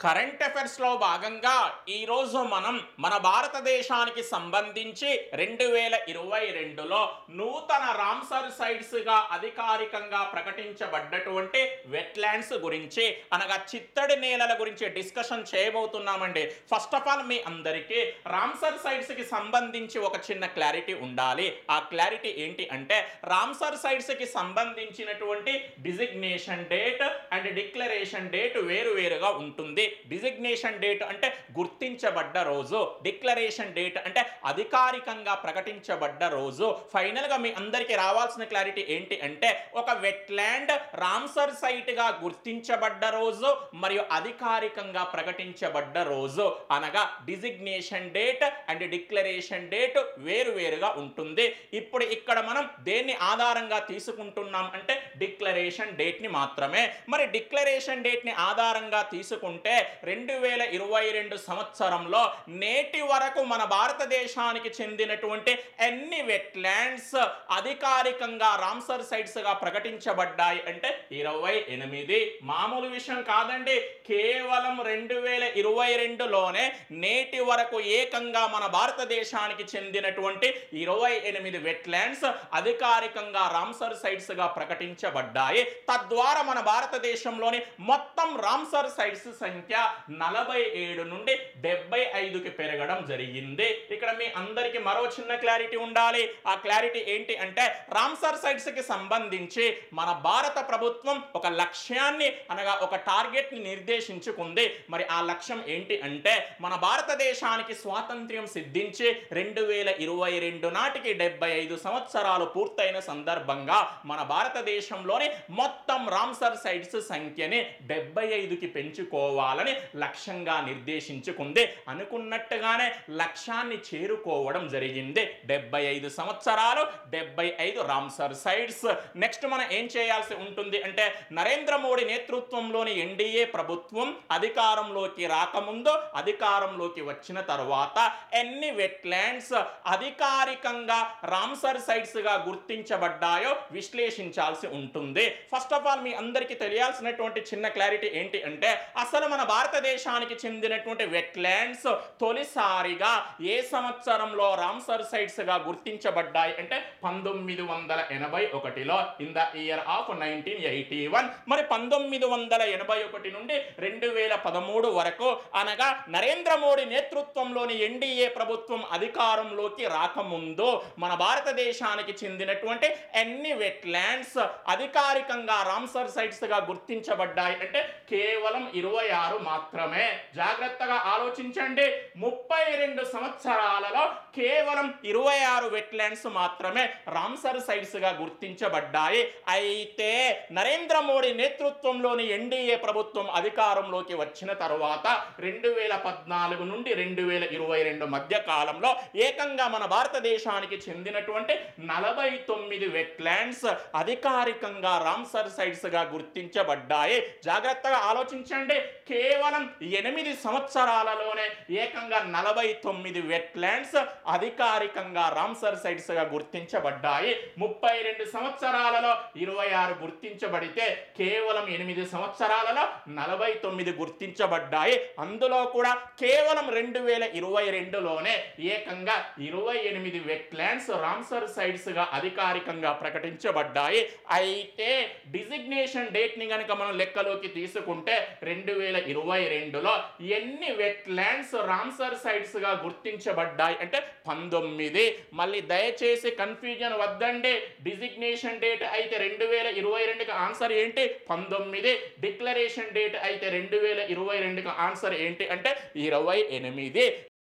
current affairs లో భాగంగా ఈ రోజు మనం మన భారతదేశానికి సంబంధించి రెండు వేల ఇరవై రెండులో నూతన రామ్సర్ సైట్స్ గా అధికారికంగా ప్రకటించబడ్డటువంటి వెట్లాండ్స్ గురించి అనగా చిత్తడి నేలల గురించి డిస్కషన్ చేయబోతున్నామండి ఫస్ట్ ఆఫ్ ఆల్ మీ అందరికీ రామ్సర్ సైట్స్ కి సంబంధించి ఒక చిన్న క్లారిటీ ఉండాలి ఆ క్లారిటీ ఏంటి అంటే రామ్సర్ సైట్స్ కి సంబంధించినటువంటి designation date and declaration date వేరు వేరుగా ఉంటుంది డిజిగ్నేషన్ డేట్ అంటే గుర్తించబడ్డ రోజు డిక్లరేషన్ డేట్ అంటే అధికారికంగా ప్రకటించబడ్డ రోజు ఫైనల్ గా మీ అందరికీ రావాల్సిన క్లారిటీ ఏంటి అంటే ఒక వెట్లాండ్ రామ్సర్ సైట్ గా గుర్తించబడ్డ రోజు మరియు అధికారికంగా ప్రకటించబడ్డ రోజు అనగా designation date and declaration date వేరు వేరుగా ఉంటుంది ఇప్పుడు ఇక్కడ మనం దేన్ని ఆధారంగా తీసుకుంటున్నాం అంటే డిక్లరేషన్ డేట్ ని మాత్రమే మరి డిక్లరేషన్ డేట్ ని ఆధారంగా తీసుకుంటే రెండు వేల ఇరవై రెండు సంవత్సరంలో నేటి వరకు మన భారతదేశానికి చెందినటువంటి ఎన్ని వెట్లాండ్స్ అధికారికంగా రామ్సర్ సైట్స్ గా ప్రకటించబడ్డాయి అంటే ఇరవై ఎనిమిది మామూలు విషయం కాదండి కేవలం రెండు వేల ఇరవై రెండులోనే నేటి వరకు ఏకంగా మన భారతదేశానికి చెందినటువంటి ఇరవై ఎనిమిది వెట్లాండ్స్ అధికారికంగా రామ్సర్ సైట్స్ గా ప్రకటించబడ్డాయి తద్వారా మన భారతదేశంలోని మొత్తం రామ్సర్ సైట్స్ సంఖ్య నలభై ఏడు నుండి డెబ్బై ఐదుకి పెరగడం జరిగింది ఇక్కడ మీ అందరికి మరో చిన్న క్లారిటీ ఉండాలి ఆ క్లారిటీ ఏంటి అంటే రామ్సర్ సైట్స్ కి సంబంధించి మన భారత ప్రభుత్వం ఒక లక్ష్యాన్ని అనగా ఒక టార్గెట్ ని నిర్దేశించుకుంది మరి ఆ లక్ష్యం ఏంటి అంటే మన భారతదేశానికి స్వాతంత్ర్యం సిద్ధించి రెండు వేల ఇరవై రెండు నాటికి డెబ్బై ఐదు సంవత్సరాలు పూర్తయిన సందర్భంగా మన భారతదేశంలోని మొత్తం రామ్సర్ సైట్స్ సంఖ్యని డెబ్బై ఐదుకి పెంచుకోవాలని లక్ష్యంగా నిర్దేశించుకుంది అనుకున్నట్టుగానే లక్ష్యాన్ని చేరుకోవడం జరిగింది డెబ్బై ఐదు సంవత్సరాలు డెబ్బై ఐదు రామ్సర్ సైట్స్ నెక్స్ట్ మనం ఏం చేయాల్సి ఉంటుంది అంటే నరేంద్ర మోడీ నేతృత్వంలోని ఎన్డీఏ ప్రభుత్వం అధికారంలోకి రాకముందు అధికారంలోకి వచ్చిన తర్వాత ఎన్ని వెట్లాండ్స్ అధికారికంగా రామ్సర్ సైట్స్ గా గుర్తించబడ్డాయో విశ్లేషించాల్సి ఉంటుంది ఫస్ట్ ఆఫ్ ఆల్ మీ అందరికీ తెలియాల్సినటువంటి చిన్న క్లారిటీ ఏంటి అంటే అసలు మన భారతదేశానికి చెందినటువంటి వెట్లాండ్స్ తొలిసారిగా ఏ సంవత్సరంలో రామ్సర్ సైట్స్ గా గుర్తించబడ్డాయి అంటే పంతొమ్మిది వందల ఎనభై ఒకటిలో in the year of nineteen eighty one మరి పంతొమ్మిది వందల ఎనభై ఒకటి నుండి రెండు వేల పదమూడు వరకు అనగా నరేంద్ర మోడీ నేతృత్వంలోని ఎన్డీఏ ప్రభుత్వం అధికారంలోకి రాకముందు మన భారతదేశానికి చెందినటువంటి ఎన్ని వెట్లాండ్స్ అధికారికంగా రామ్సర్ సైట్స్ గా గుర్తించబడ్డాయి అంటే కేవలం ఇరవై ఆరు మాత్రమే జాగ్రత్తగా ఆలోచించండి ముప్పై రెండు సంవత్సరాలలో కేవలం ఇరవై ఆరు వెట్లాండ్స్ మాత్రమే రామ్సర్ సైట్స్ గా గుర్తించబడ్డాయి అయితే నరేంద్ర మోడీ నేతృత్వంలోని ఎన్డీఏ ప్రభుత్వం అధికారంలోకి వచ్చిన తరువాత రెండు వేల పద్నాలుగు నుండి రెండు వేల ఇరవై రెండు మధ్య కాలంలో ఏకంగా మన భారతదేశానికి చెందినటువంటి నలభై తొమ్మిది వెట్లాండ్స్ అధికారికంగా రామ్సర్ సైట్స్ గా గుర్తించబడ్డాయి జాగ్రత్తగా ఆలోచించండి కేవలం ఎనిమిది సంవత్సరాలలోనే ఏకంగా నలభై తొమ్మిది వెట్లాండ్స్ అధికారికంగా రామ్సర్ సైట్స్ గా గుర్తించబడ్డాయి ముప్పై రెండు సంవత్సరాలలో ఇరవై ఆరు గుర్తించబడితే కేవలం ఎనిమిది సంవత్సరాలలో నలభై తొమ్మిది గుర్తించబడ్డాయి అందులో కూడా కేవలం రెండు వేల ఇరవై రెండులోనే ఏకంగా ఇరవై ఎనిమిది వెట్లాండ్స్ రామ్సర్ సైట్స్ గా అధికారికంగా ప్రకటించబడ్డాయి అయితే డిజిగ్నేషన్ డేట్ ని గనుక మనం లెక్కలోకి తీసుకుంటే రెండు వేల ఇరవై రెండులో ఎన్ని వెట్లాండ్స్ రామ్సర్ సైట్స్ గా గుర్తించబడ్డాయి అంటే పంతొమ్మిది మళ్ళీ దయచేసి కన్ఫ్యూజన్ వద్దండి డిజిగ్నేషన్ డేట్ అయితే రెండు వేల ఇరవై రెండుకి ఆన్సర్ ఏంటి పంతొమ్మిది డిక్లరేషన్ డేట్ అయితే రెండు వేల ఇరవై రెండుకి ఆన్సర్ ఏంటి అంటే ఇరవై ఎనిమిది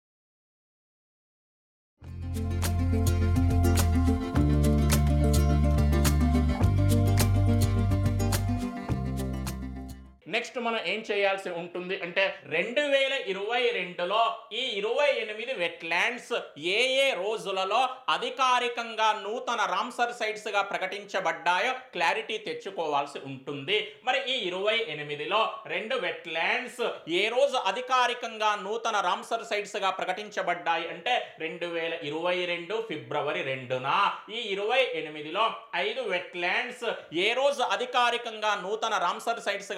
నెక్స్ట్ మనం ఏం చేయాల్సి ఉంటుంది అంటే రెండు వేల ఇరవై రెండులో ఈ ఇరవై ఎనిమిది వెట్లాండ్స్ ఏ ఏ రోజులలో అధికారికంగా నూతన రామ్సర్ సైట్స్ గా ప్రకటించబడ్డాయో క్లారిటీ తెచ్చుకోవాల్సి ఉంటుంది మరి ఈ ఇరవై ఎనిమిదిలో రెండు వెట్లాండ్స్ ఏ రోజు అధికారికంగా నూతన రామ్సర్ సైట్స్ గా ప్రకటించబడ్డాయి అంటే రెండు వేల ఇరవై రెండు ఫిబ్రవరి రెండున ఈ ఇరవై ఎనిమిదిలో ఐదు వెట్లాండ్స్ ఏ రోజు అధికారికంగా నూతన రామ్సర్ సైట్స్ గా ప్రకటించ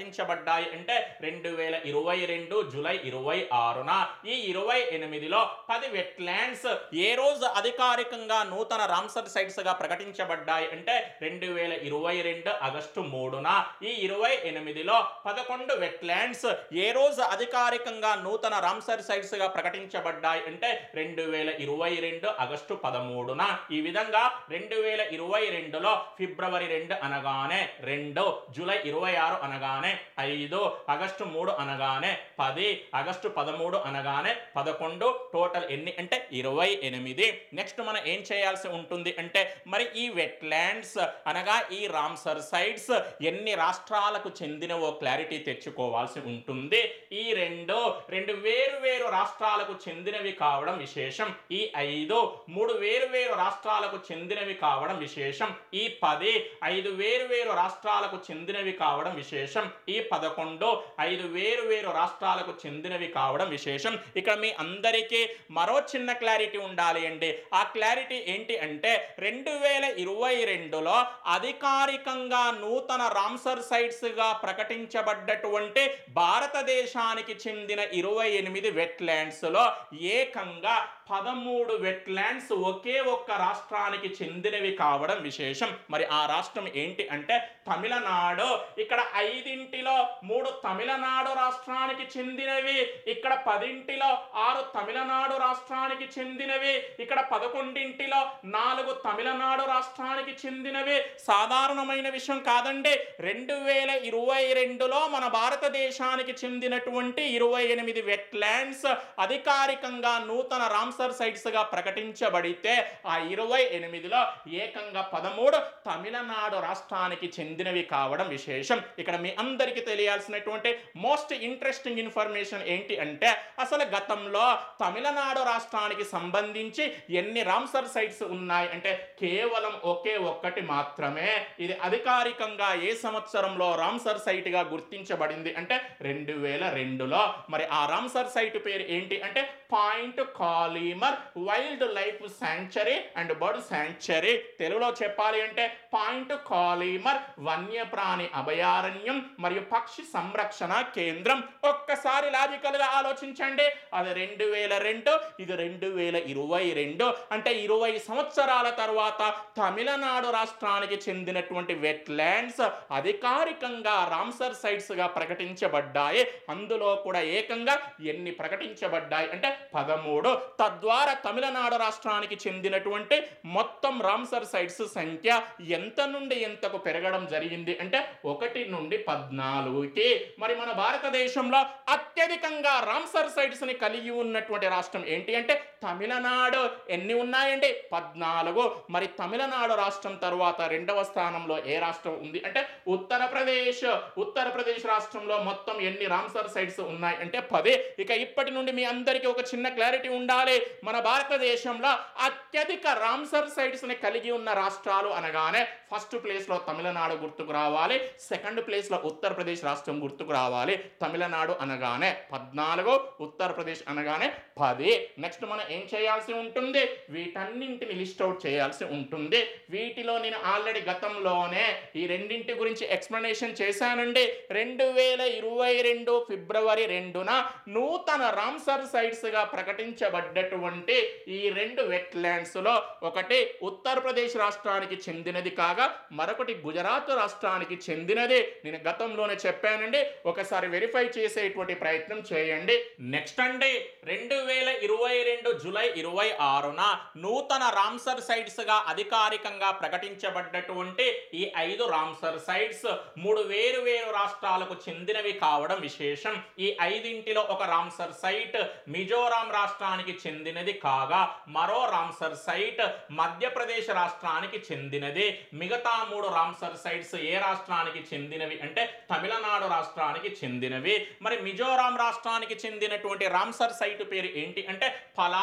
ప్రకటించబడ్డాయి అంటే రెండు వేల ఇరవై రెండు జూలై ఇరవై ఆరున ఈ ఇరవై ఎనిమిదిలో పది వెట్లాండ్స్ ఏ రోజు అధికారికంగా నూతన రామ్సర్ సైట్స్ గా ప్రకటించబడ్డాయి అంటే రెండు వేల ఇరవై రెండు ఆగస్టు మూడున ఈ ఇరవై ఎనిమిదిలో పదకొండు వెట్లాండ్స్ ఏ రోజు అధికారికంగా నూతన రామ్సర్ సైట్స్ గా ప్రకటించబడ్డాయి అంటే రెండు వేల ఇరవై రెండు ఆగస్టు పదమూడున ఈ విధంగా రెండు వేల ఇరవై రెండులో ఫిబ్రవరి రెండు అనగానే రెండు జూలై ఇరవై ఆరు అనగానే ఐదు ఆగస్టు మూడు అనగానే పది ఆగస్టు పదమూడు అనగానే పదకొండు టోటల్ ఎన్ని అంటే ఇరవై ఎనిమిది నెక్స్ట్ మనం ఏం చేయాల్సి ఉంటుంది అంటే మరి ఈ వెట్లాండ్స్ అనగా ఈ రామ్సర్ సైట్స్ ఎన్ని రాష్ట్రాలకు చెందినవో క్లారిటీ తెచ్చుకోవాల్సి ఉంటుంది ఈ రెండు రెండు వేరు వేరు రాష్ట్రాలకు చెందినవి కావడం విశేషం ఈ ఐదు మూడు వేరు వేరు రాష్ట్రాలకు చెందినవి కావడం విశేషం ఈ పది ఐదు వేరు వేరు రాష్ట్రాలకు చెందినవి కావడం విశేషం ఈ పదకొండు ఐదు వేరు వేరు రాష్ట్రాలకు చెందినవి కావడం విశేషం ఇక్కడ మీ అందరికీ మరో చిన్న క్లారిటీ ఉండాలి అండి ఆ క్లారిటీ ఏంటి అంటే రెండు వేల ఇరవై రెండులో అధికారికంగా నూతన రామ్సర్ సైట్స్ గా ప్రకటించబడ్డటువంటి భారతదేశానికి చెందిన ఇరవై ఎనిమిది వెట్లాండ్స్ లో ఏకంగా పదమూడు వెట్లాండ్స్ ఒకే ఒక్క రాష్ట్రానికి చెందినవి కావడం విశేషం మరి ఆ రాష్ట్రం ఏంటి అంటే తమిళనాడు ఇక్కడ ఐదింటిలో మూడు తమిళనాడు రాష్ట్రానికి చెందినవి ఇక్కడ పదింటిలో ఆరు తమిళనాడు రాష్ట్రానికి చెందినవి ఇక్కడ పదకొండింటిలో నాలుగు తమిళనాడు రాష్ట్రానికి చెందినవి సాధారణమైన విషయం కాదండి రెండు వేల ఇరవై రెండులో మన భారతదేశానికి చెందినటువంటి ఇరవై ఎనిమిది వెట్లాండ్స్ అధికారికంగా నూతన రామ్సర్ సైట్స్ గా ప్రకటించబడితే ఆ ఇరవై ఎనిమిదిలో ఏకంగా పదమూడు తమిళనాడు రాష్ట్రానికి చెందినవి కావడం విశేషం ఇక్కడ మీ అందరికీ తెలియాల్సినటువంటి మోస్ట్ ఇంట్రెస్టింగ్ ఇన్ఫర్మేషన్ ఏంటి అంటే అసలు గతంలో తమిళనాడు రాష్ట్రానికి సంబంధించి ఎన్ని రామ్సర్ సైట్స్ ఉన్నాయి అంటే కేవలం ఒకే ఒక్కటి మాత్రమే ఇది అధికారికంగా ఏ సంవత్సరంలో రామ్సర్ సైట్ గా గుర్తించబడింది అంటే రెండు వేల రెండులో మరి ఆ రామ్సర్ సైట్ పేరు ఏంటి అంటే point Calimere wildlife sanctuary and bird sanctuary తెలుగులో చెప్పాలి అంటే పాయింట్ కాలీమర్ వన్యప్రాణి అభయారణ్యం మరియు పక్షి సంరక్షణ కేంద్రం ఒక్కసారి లాజికల్ గా ఆలోచించండి అది రెండు వేల రెండు ఇది రెండు వేల ఇరవై రెండు అంటే ఇరవై సంవత్సరాల తర్వాత తమిళనాడు రాష్ట్రానికి చెందినటువంటి వెట్లాండ్స్ అధికారికంగా రామ్సర్ సైట్స్ గా ప్రకటించబడ్డాయి అందులో కూడా ఏకంగా ఎన్ని ప్రకటించబడ్డాయి అంటే పదమూడు తద్వారా తమిళనాడు రాష్ట్రానికి చెందినటువంటి మొత్తం రామ్సర్ సైట్స్ సంఖ్య ఎంత నుండి ఎంతకు పెరగడం జరిగింది అంటే ఒకటి నుండి పద్నాలుగుకి మరి మన భారతదేశంలో అత్యధికంగా రామ్సర్ సైట్స్ ని కలిగి ఉన్నటువంటి రాష్ట్రం ఏంటి అంటే తమిళనాడు ఎన్ని ఉన్నాయండి పద్నాలుగు మరి తమిళనాడు రాష్ట్రం తర్వాత రెండవ స్థానంలో ఏ రాష్ట్రం ఉంది అంటే ఉత్తరప్రదేశ్ ఉత్తరప్రదేశ్ రాష్ట్రంలో మొత్తం ఎన్ని రామ్సర్ సైట్స్ ఉన్నాయి అంటే పది ఇక ఇప్పటి నుండి మీ అందరికీ ఒక చిన్న క్లారిటీ ఉండాలి మన భారతదేశంలో అత్యధిక రామ్సర్ సైట్స్ ని కలిగి ఉన్న రాష్ట్రాలు అనగానే ఫస్ట్ ప్లేస్ లో తమిళనాడు గుర్తుకు రావాలి సెకండ్ ప్లేస్ లో ఉత్తరప్రదేశ్ రాష్ట్రం గుర్తుకు రావాలి తమిళనాడు అనగానే పద్నాలుగు ఉత్తరప్రదేశ్ అనగానే పది నెక్స్ట్ మనం ఏం చేయాల్సి ఉంటుంది వీటన్నింటిని లిస్ట్ అవుట్ చేయాల్సి ఉంటుంది వీటిలో నేను ఆల్రెడీ గతంలోనే ఈ రెండింటి గురించి ఎక్స్ప్లెనేషన్ చేశానండి రెండు వేల ఇరవై రెండు ఫిబ్రవరి రెండున నూతన రామ్సర్ సైట్స్ గా ప్రకటించబడ్డటువంటి ఈ రెండు వెట్లాండ్స్ లో ఒకటి ఉత్తరప్రదేశ్ రాష్ట్రానికి చెందినది కాగా మరొకటి గుజరాత్ రాష్ట్రానికి చెందినది నేను గతంలోనే చెప్పానండి ఒకసారి వెరిఫై చేసేటువంటి ప్రయత్నం చేయండి నెక్స్ట్ అండి రెండు వేల ఇరవై రెండు జూలై ఇరవై ఆరున నూతన రామ్సర్ సైట్స్ గా అధికారికంగా ప్రకటించబడ్డటువంటి ఈ ఐదు రామ్సర్ సైట్స్ మూడు వేరు వేరు రాష్ట్రాలకు చెందినవి కావడం విశేషం ఈ ఐదింటిలో ఒక రామ్సర్ సైట్ మిజోరాం రాష్ట్రానికి చెందినది కాగా మరో రామ్సర్ సైట్ మధ్యప్రదేశ్ రాష్ట్రానికి చెందినది మిగతా మూడు రామ్సర్ సైట్స్ ఏ రాష్ట్రానికి చెందినవి అంటే తమిళనాడు రాష్ట్రానికి చెందినవి మరి మిజోరాం రాష్ట్రానికి చెందినటువంటి రామ్సర్ సైట్ పేరు ఏంటి అంటే పలా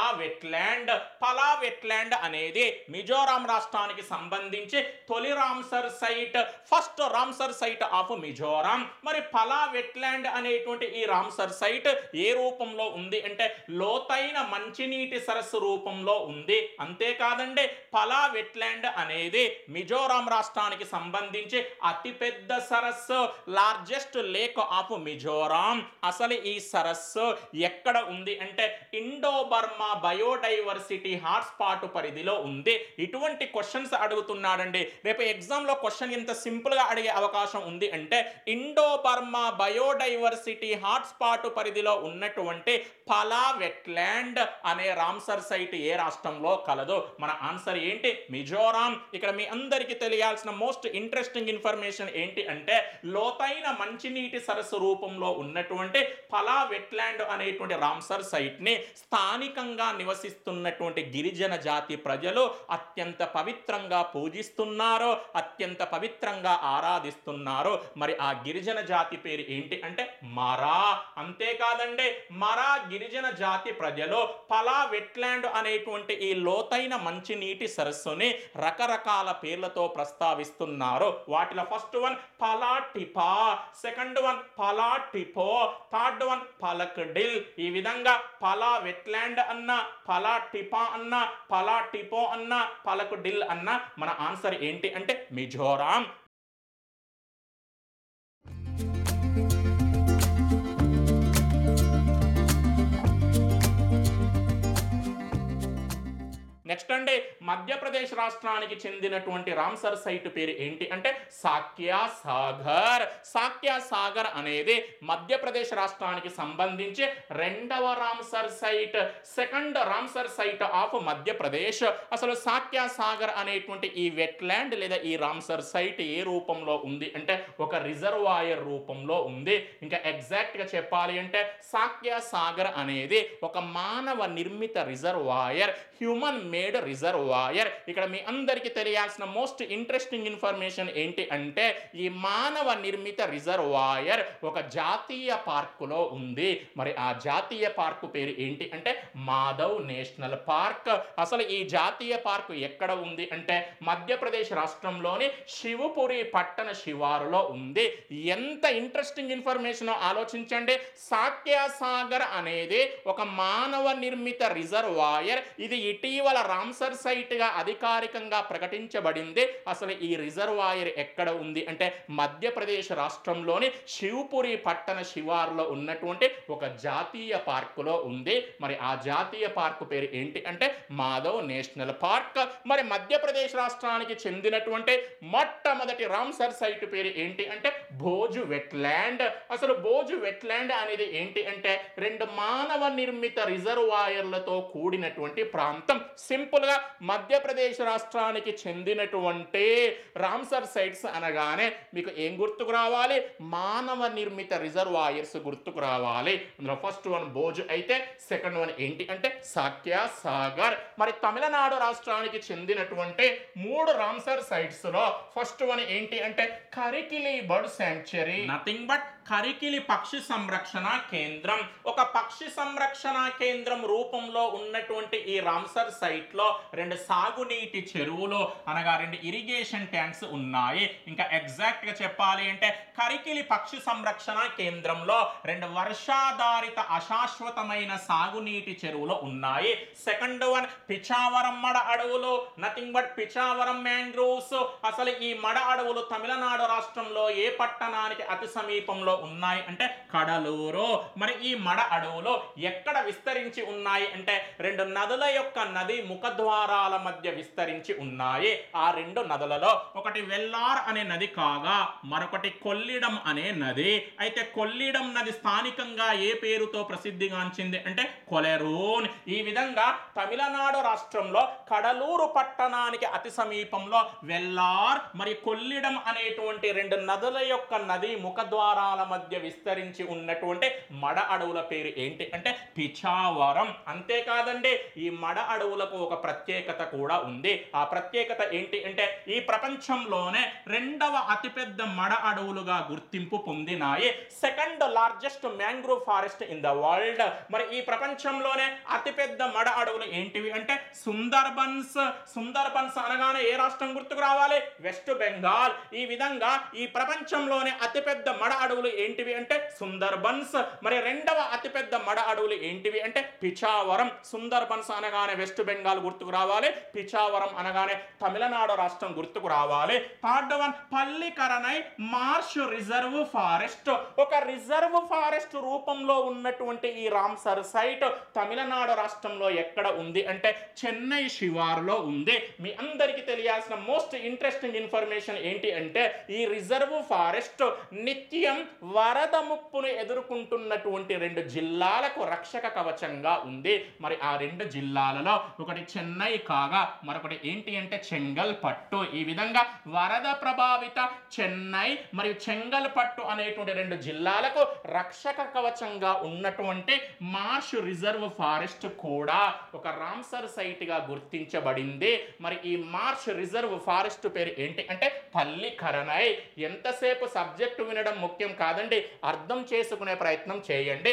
పలా వెట్లాండ్ పలా వెట్లాండ్ అనేది మిజోరాం రాష్ట్రానికి సంబంధించి తొలి Ramsar site first Ramsar site of Mizoram మరి పలా వెట్లాండ్ అనేటువంటి ఈ రామ్సర్ సైట్ ఏ రూపంలో ఉంది అంటే లోతైన మంచినీటి సరస్సు రూపంలో ఉంది అంతేకాదండి పలా వెట్లాండ్ అనేది మిజోరాం రాష్ట్రానికి సంబంధించి అతిపెద్ద సరస్సు లార్జెస్ట్ లేక్ ఆఫ్ మిజోరాం అసలు ఈ సరస్సు ఎక్కడ ఉంది అంటే ఇండో బర్మా బయోడైవర్సిటీ హాట్స్పాట్ పరిధిలో ఉంది ఇటువంటి క్వశ్చన్స్ అడుగుతున్నాడండి రేపు ఎగ్జామ్లో క్వశ్చన్ ఇంత సింపుల్గా అడిగే అవకాశం ఉంది అంటే ఇండో బర్మా బయోడైవర్సిటీ హాట్స్పాట్ పరిధిలో ఉన్నటువంటి పలా వెట్లాండ్ అనే రామ్సర్ సైట్ ఏ రాష్ట్రంలో కలదు మన ఆన్సర్ ఏంటి మిజోరాం ఇక్కడ మీ అందరికీ తెలియాల్సిన మోస్ట్ ఇంట్రెస్టింగ్ ఇన్ఫర్మేషన్ ఏంటి అంటే లోతైన మంచినీటి సరస్సు రూపంలో ఉన్నటువంటి పలా వెట్లాండ్ అనేటువంటి రామ్సర్ సైట్ ని స్థానికంగా నివసిస్తున్నటువంటి గిరిజన జాతి ప్రజలు అత్యంత పవిత్రంగా పూజిస్తున్నారు అత్యంత పవిత్రంగా ఆరాధిస్తున్నారు మరి ఆ గిరిజన జాతి పేరు ఏంటి అంటే మరా అంతేకాదండి మరా గిరిజన జాతి ప్రజలు పలా వెట్లాండ్ అనేటువంటి ఈ లోతైన మంచినీటి సరస్సుని రకరకాల పేర్లతో ప్రస్తావిస్తున్నారు వాటిలో ఫస్ట్ వన్ పలా టిపా సెకండ్ వన్ పలా టిపో థర్డ్ వన్ పలకడిల్ ఈ విధంగా పలా వెట్లాండ్ అన్న పలా టిపా అన్న పలా టిపో అన్న పలకడిల్ అన్న మన ఆన్సర్ ఏంటి అంటే మిజోరాం నెక్స్ట్ అండి మధ్యప్రదేశ్ రాష్ట్రానికి చెందినటువంటి రామ్సర్ సైట్ పేరు ఏంటి అంటే సాక్యా సాగర్ సాక్యా సాగర్ అనేది మధ్యప్రదేశ్ రాష్ట్రానికి సంబంధించి రెండవ Ramsar site second Ramsar site of Madhya Pradesh అసలు సాక్యా సాగర్ అనేటువంటి ఈ వెట్లాండ్ లేదా ఈ రామ్సర్ సైట్ ఏ రూపంలో ఉంది అంటే ఒక రిజర్వాయర్ రూపంలో ఉంది ఇంకా ఎగ్జాక్ట్ గా చెప్పాలి అంటే సాక్యా సాగర్ అనేది ఒక మానవ నిర్మిత రిజర్వాయర్ హ్యూమన్ మేడ్ రిజర్వాయర్ ఇక్కడ మీ అందరికీ తెలియాల్సిన మోస్ట్ ఇంట్రెస్టింగ్ ఇన్ఫర్మేషన్ ఏంటి అంటే ఈ మానవ నిర్మిత రిజర్వాయర్ ఒక జాతీయ పార్కులో ఉంది మరి ఆ జాతీయ పార్కు పేరు ఏంటి అంటే మాధవ్ నేషనల్ పార్క్ అసలు ఈ జాతీయ పార్కు ఎక్కడ ఉంది అంటే మధ్యప్రదేశ్ రాష్ట్రంలోని శివపురి పట్టణ శివారులో ఉంది ఎంత ఇంట్రెస్టింగ్ ఇన్ఫర్మేషన్ ఆలోచించండి సాక్యాసాగర్ అనేది ఒక మానవ నిర్మిత రిజర్వాయర్ ఇది ఇటీవల రామ్సర్ సైట్ గా అధికారికంగా ప్రకటించబడింది అసలు ఈ రిజర్వాయర్ ఎక్కడ ఉంది అంటే మధ్యప్రదేశ్ రాష్ట్రంలోని శివపురి పట్టణ శివారులో ఉన్నటువంటి ఒక జాతీయ పార్కులో ఉంది మరి ఆ జాతీయ పార్కు పేరు ఏంటి అంటే మాధవ్ నేషనల్ పార్క్ మరి మధ్యప్రదేశ్ రాష్ట్రానికి చెందినటువంటి మొట్టమొదటి రామ్సర్ సైట్ పేరు ఏంటి అంటే భోజు వెట్లాండ్ అసలు భోజు వెట్లాండ్ అనేది ఏంటి అంటే రెండు మానవ నిర్మిత రిజర్వాయర్లతో కూడినటువంటి ప్రాంతం సింపుల్ గా మధ్యప్రదేశ్ రాష్ట్రానికి చెందినటువంటి రామ్సర్ సైట్స్ అనగానే మీకు ఏం గుర్తుకు రావాలి మానవ నిర్మిత రిజర్వాయర్స్ గుర్తుకు రావాలి అందులో ఫస్ట్ వన్ భోజు అయితే సెకండ్ వన్ ఏంటి అంటే సాక్యా సాగర్ మరి తమిళనాడు రాష్ట్రానికి చెందినటువంటి మూడు రామ్సర్ సైట్స్ లో ఫస్ట్ వన్ ఏంటి అంటే Karikili bird sanctuary nothing but Karikili పక్షి సంరక్షణ కేంద్రం ఒక పక్షి సంరక్షణ కేంద్రం రూపంలో ఉన్నటువంటి ఈ రామ్సర్ సైట్ లో రెండు సాగునీటి చెరువులు అనగా రెండు ఇరిగేషన్ ట్యాంక్స్ ఉన్నాయి ఇంకా ఎగ్జాక్ట్ గా చెప్పాలి అంటే కరికిలి పక్షి సంరక్షణ కేంద్రంలో రెండు వర్షాధారిత అశాశ్వతమైన సాగునీటి చెరువులు ఉన్నాయి సెకండ్ వన్ పిచావరం మడ అడవులు నథింగ్ బట్ పిచావరం మ్యాంగ్రోవ్స్ అసలు ఈ మడ అడవులు తమిళనాడు రాష్ట్రంలో ఏ పట్టణానికి అతి సమీపంలో ఉన్నాయి అంటే కడలూరు మరి ఈ మడ అడవులు ఎక్కడ విస్తరించి ఉన్నాయి అంటే రెండు నదుల యొక్క నది ముఖద్వారాల మధ్య విస్తరించి ఉన్నాయి ఆ రెండు నదులలో ఒకటి వెల్లార్ అనే నది కాగా మరొకటి కొల్లిడం అనే నది అయితే కొల్లిడం నది స్థానికంగా ఏ పేరుతో ప్రసిద్ధిగాంచింది అంటే కొలెరూన్ ఈ విధంగా తమిళనాడు రాష్ట్రంలో కడలూరు పట్టణానికి అతి సమీపంలో వెల్లార్ మరి కొల్లిడం అనేటువంటి రెండు నదుల యొక్క నది ముఖద్వారాల మధ్య విస్తరించి ఉన్నటువంటి మడ అడవుల పేరు ఏంటి అంటే పిచావరం అంతేకాదండి ఈ మడ అడవులకు ఒక ప్రత్యేకత కూడా ఉంది ఆ ప్రత్యేకత ఏంటి అంటే ఈ ప్రపంచంలోనే రెండవ అతిపెద్ద మడ అడవులుగా గుర్తింపు పొందినాయి second largest mangrove forest in the world మరి ఈ ప్రపంచంలోనే అతిపెద్ద మడ అడవులు ఏంటివి అంటే సుందర్బన్స్ సుందర్బన్స్ అనగానే ఏ రాష్ట్రం గుర్తుకు రావాలి వెస్ట్ బెంగాల్ ఈ విధంగా ఈ ప్రపంచంలోనే అతిపెద్ద మడ అడవులు ఏంటివి అంటే సుందర్బన్స్ మరి రెండవ అతిపెద్ద మడ అడవులు ఏంటివి అంటే పిచావరం సుందర్బన్స్ అనగానే వెస్ట్ బెంగాల్ గుర్తుకు రావాలి పిచావరం అనగానే తమిళనాడు రాష్ట్రం గుర్తుకు రావాలి third one Pallikaranai marsh reserve forest ఒక రిజర్వ్ ఫారెస్ట్ రూపంలో ఉన్నటువంటి ఈ రామ్సర్ సైట్ తమిళనాడు రాష్ట్రంలో ఎక్కడ ఉంది అంటే చెన్నై శివారులో ఉంది మీ అందరికీ తెలియాల్సిన మోస్ట్ ఇంట్రెస్టింగ్ ఇన్ఫర్మేషన్ ఏంటి అంటే ఈ రిజర్వ్ ఫారెస్ట్ నిత్యం వరద ముప్పును ఎదుర్కొంటున్నటువంటి రెండు జిల్లాలకు రక్షక కవచంగా ఉంది మరి ఆ రెండు జిల్లాలలో ఒకటి చెన్నై కాగా మరొకటి ఏంటి అంటే చెంగల్పట్టు ఈ విధంగా వరద ప్రభావిత చెన్నై మరియు చెంగల్పట్టు అనేటువంటి రెండు జిల్లాలకు రక్షక కవచంగా ఉన్నటువంటి మార్ష్ రిజర్వ్ ఫారెస్ట్ కూడా ఒక రామ్సర్ సైట్ గా గుర్తించబడింది మరి ఈ మార్ష్ రిజర్వ్ ఫారెస్ట్ పేరు ఏంటి అంటే పల్లికరనై ఎంతసేపు సబ్జెక్టు వినడం ముఖ్యం కాదండి అర్థం చేసుకునే ప్రయత్నం చేయండి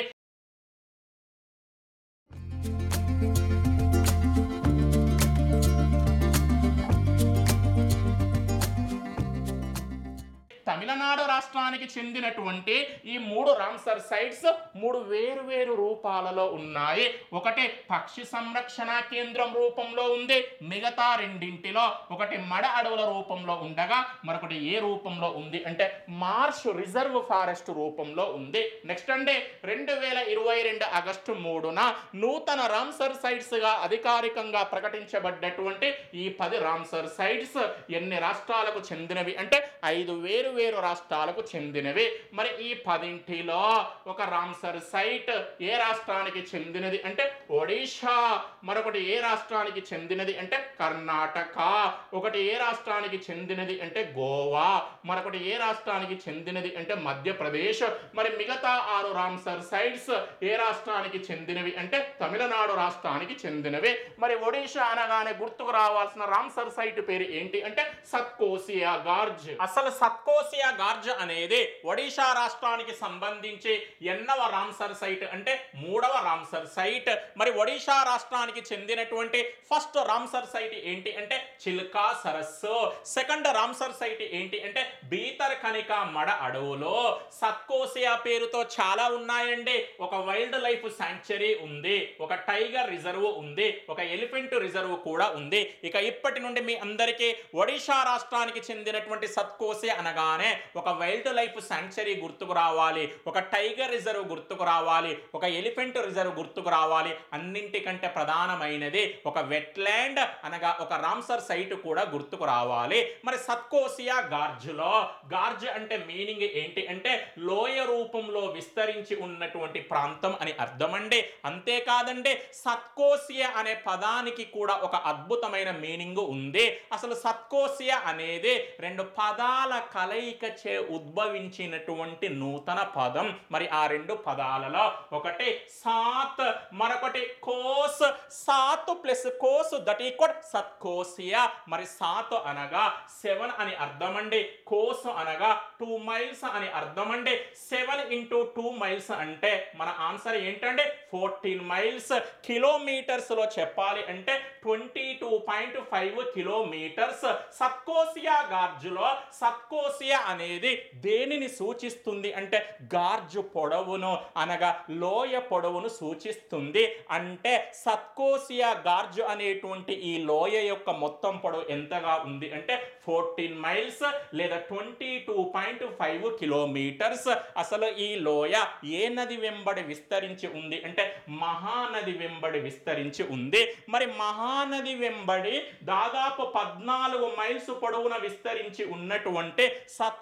తమిళనాడు రాష్ట్రానికి చెందినటువంటి ఈ మూడు రామ్సర్ సైట్స్ మూడు వేరు వేరు రూపాలలో ఉన్నాయి ఒకటి పక్షి సంరక్షణ కేంద్రం రూపంలో ఉంది మిగతా రెండింటిలో ఒకటి మడ అడవుల రూపంలో ఉండగా మరొకటి ఏ రూపంలో ఉంది అంటే మార్ష్ రిజర్వ్ ఫారెస్ట్ రూపంలో ఉంది నెక్స్ట్ అంటే రెండు వేల ఇరవై రెండు ఆగస్టు మూడున నూతన రామ్సర్ సైట్స్ గా అధికారికంగా ప్రకటించబడ్డటువంటి ఈ పది రామ్సర్ సైట్స్ ఎన్ని రాష్ట్రాలకు చెందినవి అంటే ఐదు వేరు వేరు రాష్ట్రాలకు చెందినవి మరి ఈ పదింటిలో ఒక రామ్సర్ సైట్ ఏ రాష్ట్రానికి చెందినది అంటే ఒడిషా మరొకటి ఏ రాష్ట్రానికి చెందినది అంటే కర్ణాటక ఒకటి ఏ రాష్ట్రానికి చెందినది అంటే గోవా మరొకటి ఏ రాష్ట్రానికి చెందినది అంటే మధ్యప్రదేశ్ మరి మిగతా ఆరు రామ్సర్ సైట్స్ ఏ రాష్ట్రానికి చెందినవి అంటే తమిళనాడు రాష్ట్రానికి చెందినవి మరి ఒడిషా అనగానే గుర్తుకు రావాల్సిన రామ్సర్ సైట్ పేరు ఏంటి అంటే సత్కోసియా గార్జ్ అసలు సత్కోసియా గార్జ్ అనేది ఒడిషా రాష్ట్రానికి సంబంధించి ఎన్నవ రామ్సర్ సైట్ అంటే మూడవ రామ్సర్ సైట్ మరి ఒడిషా రాష్ట్రానికి చెందినటువంటి ఫస్ట్ రామ్సర్ సైట్ ఏంటి అంటే చిల్కా సరస్సు సెకండ్ రామ్సర్ సైట్ ఏంటి అంటే బీతర్ కనిక మడ అడవులో సత్కోసియా పేరుతో చాలా ఉన్నాయండి ఒక వైల్డ్ లైఫ్ శాంక్చరీ ఉంది ఒక టైగర్ రిజర్వ్ ఉంది ఒక ఎలిఫెంట్ రిజర్వ్ కూడా ఉంది ఇక ఇప్పటి నుండి మీ అందరికీ ఒడిషా రాష్ట్రానికి చెందినటువంటి సత్కోసి అనగానే ఒక వైల్డ్ లైఫ్ శాంక్చరీ గుర్తుకు రావాలి ఒక టైగర్ రిజర్వ్ గుర్తుకు రావాలి ఒక ఎలిఫెంట్ రిజర్వ్ గుర్తుకు రావాలి అన్నింటికంటే ప్రధానమైనది ఒక వెట్లాండ్ అనగా ఒక రామ్సర్ సైట్ కూడా గుర్తుకు రావాలి మరి సత్కోసియా గార్జులో గార్జ్ అంటే మీనింగ్ ఏంటి అంటే లోయ రూపంలో విస్తరించి ఉన్నటువంటి ప్రాంతం అని అర్థమండి అంతేకాదండి సత్కోసియా అనే పదానికి కూడా ఒక అద్భుతమైన మీనింగ్ ఉంది అసలు సత్కోసియా అనేది రెండు పదాల కలయిక చే ఉద్భవించినటువంటి నూతన పదం మరి ఆ రెండు పదాలలో ఒకటి సాత్ మరొకటి కోస్ సాత్ ప్లస్ కోస్ దట్ ఈక్వల్ సత్కోసియా మరి సాత్ అనగా సెవెన్ అని అర్థమండి కోస్ అనగా టూ మైల్స్ అని అర్థమండి సెవెన్ ఇంటూ టూ మైల్స్ అంటే మన ఆన్సర్ ఏంటంటే ఫోర్టీన్ మైల్స్ కిలోమీటర్స్ లో చెప్పాలి అంటే twenty two point five kilometres Satkosia గార్జులో సత్కోసియా అనేది దేనిని సూచిస్తుంది అంటే గార్జు పొడవును అనగా లోయ పొడవును సూచిస్తుంది అంటే సత్కోసియా గార్జు అనేటువంటి ఈ లోయ యొక్క మొత్తం పొడవు ఎంతగా ఉంది అంటే ఫోర్టీన్ మైల్స్ లేదా twenty two point five kilometres అసలు ఈ లోయ ఏ నది వెంబడి విస్తరించి ఉంది అంటే మహానది వెంబడి విస్తరించి ఉంది మరి మహానది వెంబడి దాదాపు పద్నాలుగు మైల్స్ పొడవున విస్తరించి ఉన్నటువంటి సత్కోసియ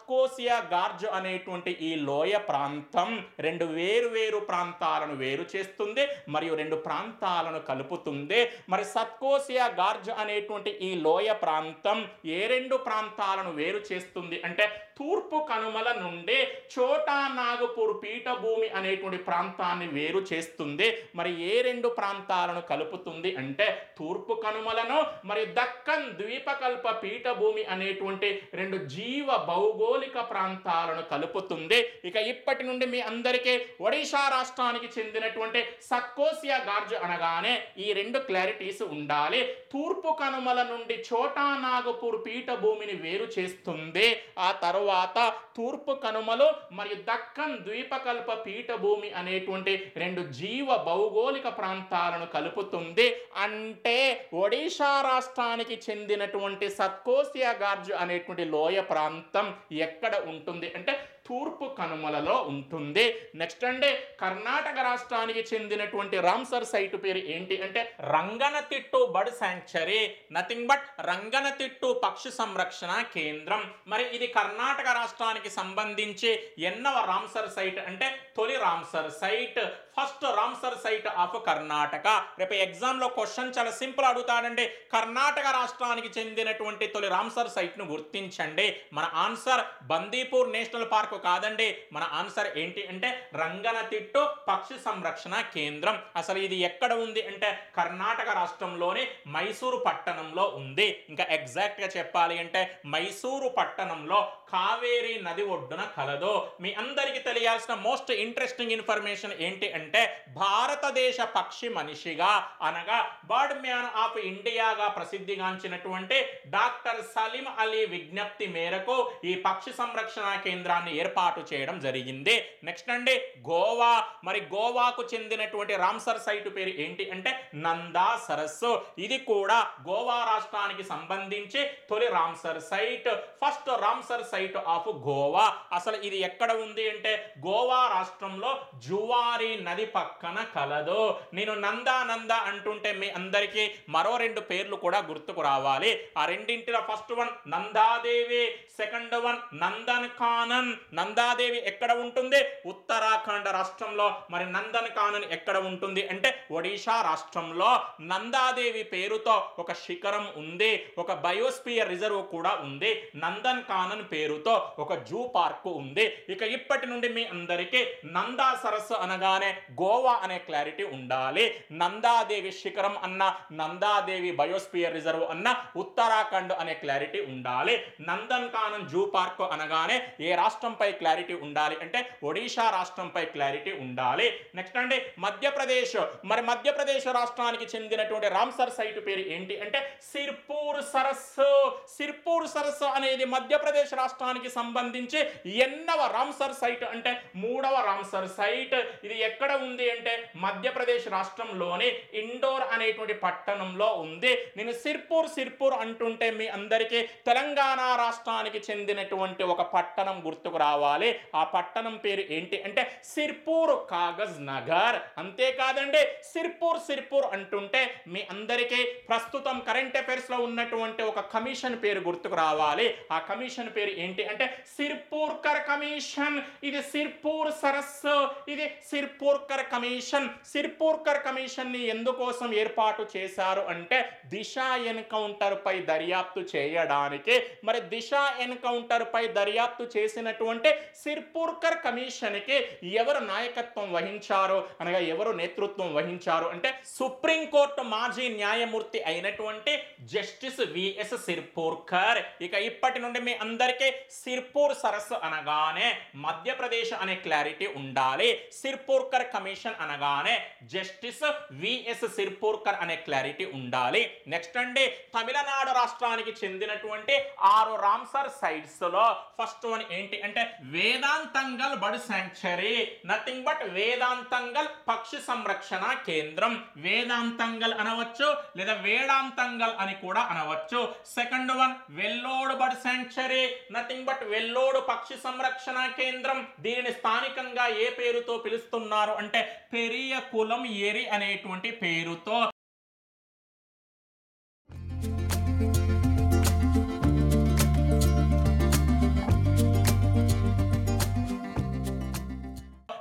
సత్కోసియా గార్జ్ అనేటువంటి ఈ లోయ ప్రాంతం రెండు వేరు వేరు ప్రాంతాలను వేరు చేస్తుంది మరియు రెండు ప్రాంతాలను కలుపుతుంది మరి సత్కోసియా గార్జ్ అనేటువంటి ఈ లోయ ప్రాంతం ఏ రెండు ప్రాంతాలను వేరు చేస్తుంది అంటే తూర్పు కనుమల నుండి చోటా నాగపూర్ పీఠభూమి అనేటువంటి ప్రాంతాన్ని వేరు చేస్తుంది మరి ఏ రెండు ప్రాంతాలను కలుపుతుంది అంటే తూర్పు కనుమలను మరి దక్కన్ ద్వీపకల్ప పీఠభూమి అనేటువంటి రెండు జీవ భౌగోళిక ప్రాంతాలను కలుపుతుంది ఇక ఇప్పటి నుండి మీ అందరికీ ఒడిషా రాష్ట్రానికి చెందినటువంటి సత్కోసియా గార్జ్ అనగానే ఈ రెండు క్లారిటీస్ ఉండాలి తూర్పు కనుమల నుండి చోటా నాగపూర్ పీఠభూమిని వేరు చేస్తుంది ఆ తర్వాత తూర్పు కనుమలు మరియు దక్కన్ ద్వీపకల్ప పీఠభూమి అనేటువంటి రెండు జీవ భౌగోళిక ప్రాంతాలను కలుపుతుంది అంటే ఒడిషా రాష్ట్రానికి చెందినటువంటి సత్కోసియా గార్జ్ అనేటువంటి లోయ ప్రాంతం ఎక్కడ ఉంటుంది అంటే తూర్పు కనుమలలో ఉంటుంది నెక్స్ట్ అంటే కర్ణాటక రాష్ట్రానికి చెందినటువంటి రామ్సర్ సైట్ పేరు ఏంటి అంటే Ranganathittu bird sanctuary nothing but Ranganathittu పక్షి సంరక్షణ కేంద్రం మరి ఇది కర్ణాటక రాష్ట్రానికి సంబంధించి ఎన్నవ రామ్సర్ సైట్ అంటే తొలి Ramsar site first Ramsar site of Karnataka రేపు ఎగ్జామ్లో క్వశ్చన్ చాలా సింపుల్ అడుగుతాడండి కర్ణాటక రాష్ట్రానికి చెందినటువంటి తొలి రామ్సర్ సైట్ను గుర్తించండి మన ఆన్సర్ బందీపూర్ నేషనల్ పార్క్ కాదండి మన ఆన్సర్ ఏంటి అంటే రంగనతిట్టు పక్షి సంరక్షణ కేంద్రం అసలు ఇది ఎక్కడ ఉంది అంటే కర్ణాటక రాష్ట్రంలోని మైసూరు పట్టణంలో ఉంది ఇంకా ఎగ్జాక్ట్గా చెప్పాలి అంటే మైసూరు పట్టణంలో కావేరీ నది ఒడ్డున కలదు మీ అందరికీ తెలియాల్సిన మోస్ట్ ఇంట్రెస్టింగ్ ఇన్ఫర్మేషన్ ఏంటి అంటే భారతదేశ పక్షి మనిషిగా అనగా బర్డ్ మ్యాన్ ఆఫ్ ఇండియాగా ప్రసిద్ధిగాంచినటువంటి డాక్టర్ సలీం అలీ విజ్ఞప్తి మేరకు ఈ పక్షి సంరక్షణ కేంద్రాన్ని ఏర్పాటు చేయడం జరిగింది నెక్స్ట్ అండి గోవా మరి గోవాకు చెందినటువంటి రామ్సర్ సైట్ పేరు ఏంటి అంటే నందా సరస్సు ఇది కూడా గోవా రాష్ట్రానికి సంబంధించి తొలి Ramsar site first Ramsar site of Goa అసలు ఇది ఎక్కడ ఉంది అంటే గోవా రాష్ట్రంలో జువారి నది పక్కన కలదు నేను నందా నందా అంటుంటే మీ అందరికీ మరో రెండు పేర్లు కూడా గుర్తుకు రావాలి ఆ రెండింటిలో first one Nanda Devi second one Nandan Kanan Nanda Devi ఎక్కడ ఉంటుంది ఉత్తరాఖండ్ రాష్ట్రంలో మరి నందన్ కానన్ ఎక్కడ ఉంటుంది అంటే ఒడిషా రాష్ట్రంలో నందాదేవి పేరుతో ఒక శిఖరం ఉంది ఒక బయోస్పియర్ రిజర్వ్ కూడా ఉంది నందన్ కానన్ పేరుతో ఒక జూ పార్క్ ఉంది ఇక ఇప్పటి నుండి మీ అందరికీ నందా సరస్సు అనగానే గోవా అనే క్లారిటీ ఉండాలి నందాదేవి శిఖరం అన్న నందాదేవి బయోస్పియర్ రిజర్వ్ అన్న ఉత్తరాఖండ్ అనే క్లారిటీ ఉండాలి నందన్ కానన్ జూ పార్క్ అనగానే ఏ రాష్ట్రంపై క్లారిటీ ఉండాలి అంటే ఒడిషా రాష్ట్రంపై క్లారిటీ ఉండాలి నెక్స్ట్ అండి మధ్యప్రదేశ్ మరి మధ్యప్రదేశ్ రాష్ట్రానికి చెందినటువంటి రామ్సర్ సైట్ పేరు ఏంటి అంటే సిర్పూర్ సరస్సు సిర్పూర్ సరస్సు అనేది మధ్యప్రదేశ్ రాష్ట్రానికి సంబంధించి ఎన్నవ రామ్సర్ సైట్ అంటే మూడవ రామ్సర్ సైట్ ఇది ఎక్కడ ఉంది అంటే మధ్యప్రదేశ్ రాష్ట్రంలోని ఇండోర్ అనేటువంటి పట్టణంలో ఉంది నేను సిర్పూర్ సిర్పూర్ అంటుంటే మీ అందరికీ తెలంగాణ రాష్ట్రానికి చెందినటువంటి ఒక పట్టణం గుర్తుకు రావాలి ఆ పట్టణం పేరు ఏంటి అంటే సిర్పూర్ కాగజ్ నగర్ అంతేకాదండి సిర్పూర్ సిర్పూర్ అంటుంటే మీ అందరికీ ప్రస్తుతం కరెంట్ అఫైర్స్ లో ఉన్నటువంటి ఒక కమిషన్ పేరు గుర్తుకు రావాలి ఆ కమిషన్ పేరు ఏంటి అంటే సిర్పూర్కర్ కమిషన్ ఇది సిర్పూర్ సరస్సు ఇది సిర్పూర్కర్ కమిషన్ సిర్పూర్కర్ కమిషన్ ని ఎందుకోసం ఏర్పాటు చేశారు అంటే దిశ ఎన్కౌంటర్ పై దర్యాప్తు చేయడానికి మరి దిశ ఎన్కౌంటర్ పై దర్యాప్తు చేసినటువంటి సిర్పూర్కర్ కమిషన్ కి ఎవరు నాయకత్వం వహించారు అనగా ఎవరు నేతృత్వం వహించారు అంటే సుప్రీంకోర్టు మాజీ న్యాయమూర్తి అయినటువంటి జస్టిస్ విఎస్ సిర్పూర్కర్ ఇక ఇప్పటి నుండి మీ అందరికీ సిర్పూర్ సరస్సు అనగానే మధ్యప్రదేశ్ అనే క్లారిటీ ఉండాలి సిర్పూర్కర్ కమిషన్ అనగానే జస్టిస్ విఎస్ సిర్పూర్కర్ అనే క్లారిటీ ఉండాలి నెక్స్ట్ అండి తమిళనాడు రాష్ట్రానికి చెందినటువంటి ఆరు రామ్సర్ సైట్స్ లో ఫస్ట్ వన్ ఏంటి అంటే Vedanthangal bird sanctuary nothing but Vedanthangal పక్షి సంరక్షణ కేంద్రం వేదాంతంగల్ అనవచ్చు లేదా వేడాంతంగల్ అని కూడా అనవచ్చు second one Vellode bird sanctuary nothing but Vellode పక్షి సంరక్షణ కేంద్రం దీనిని స్థానికంగా ఏ పేరుతో పిలుస్తున్నారు అంటే పెరియ కులం ఎరి అనేటువంటి పేరుతో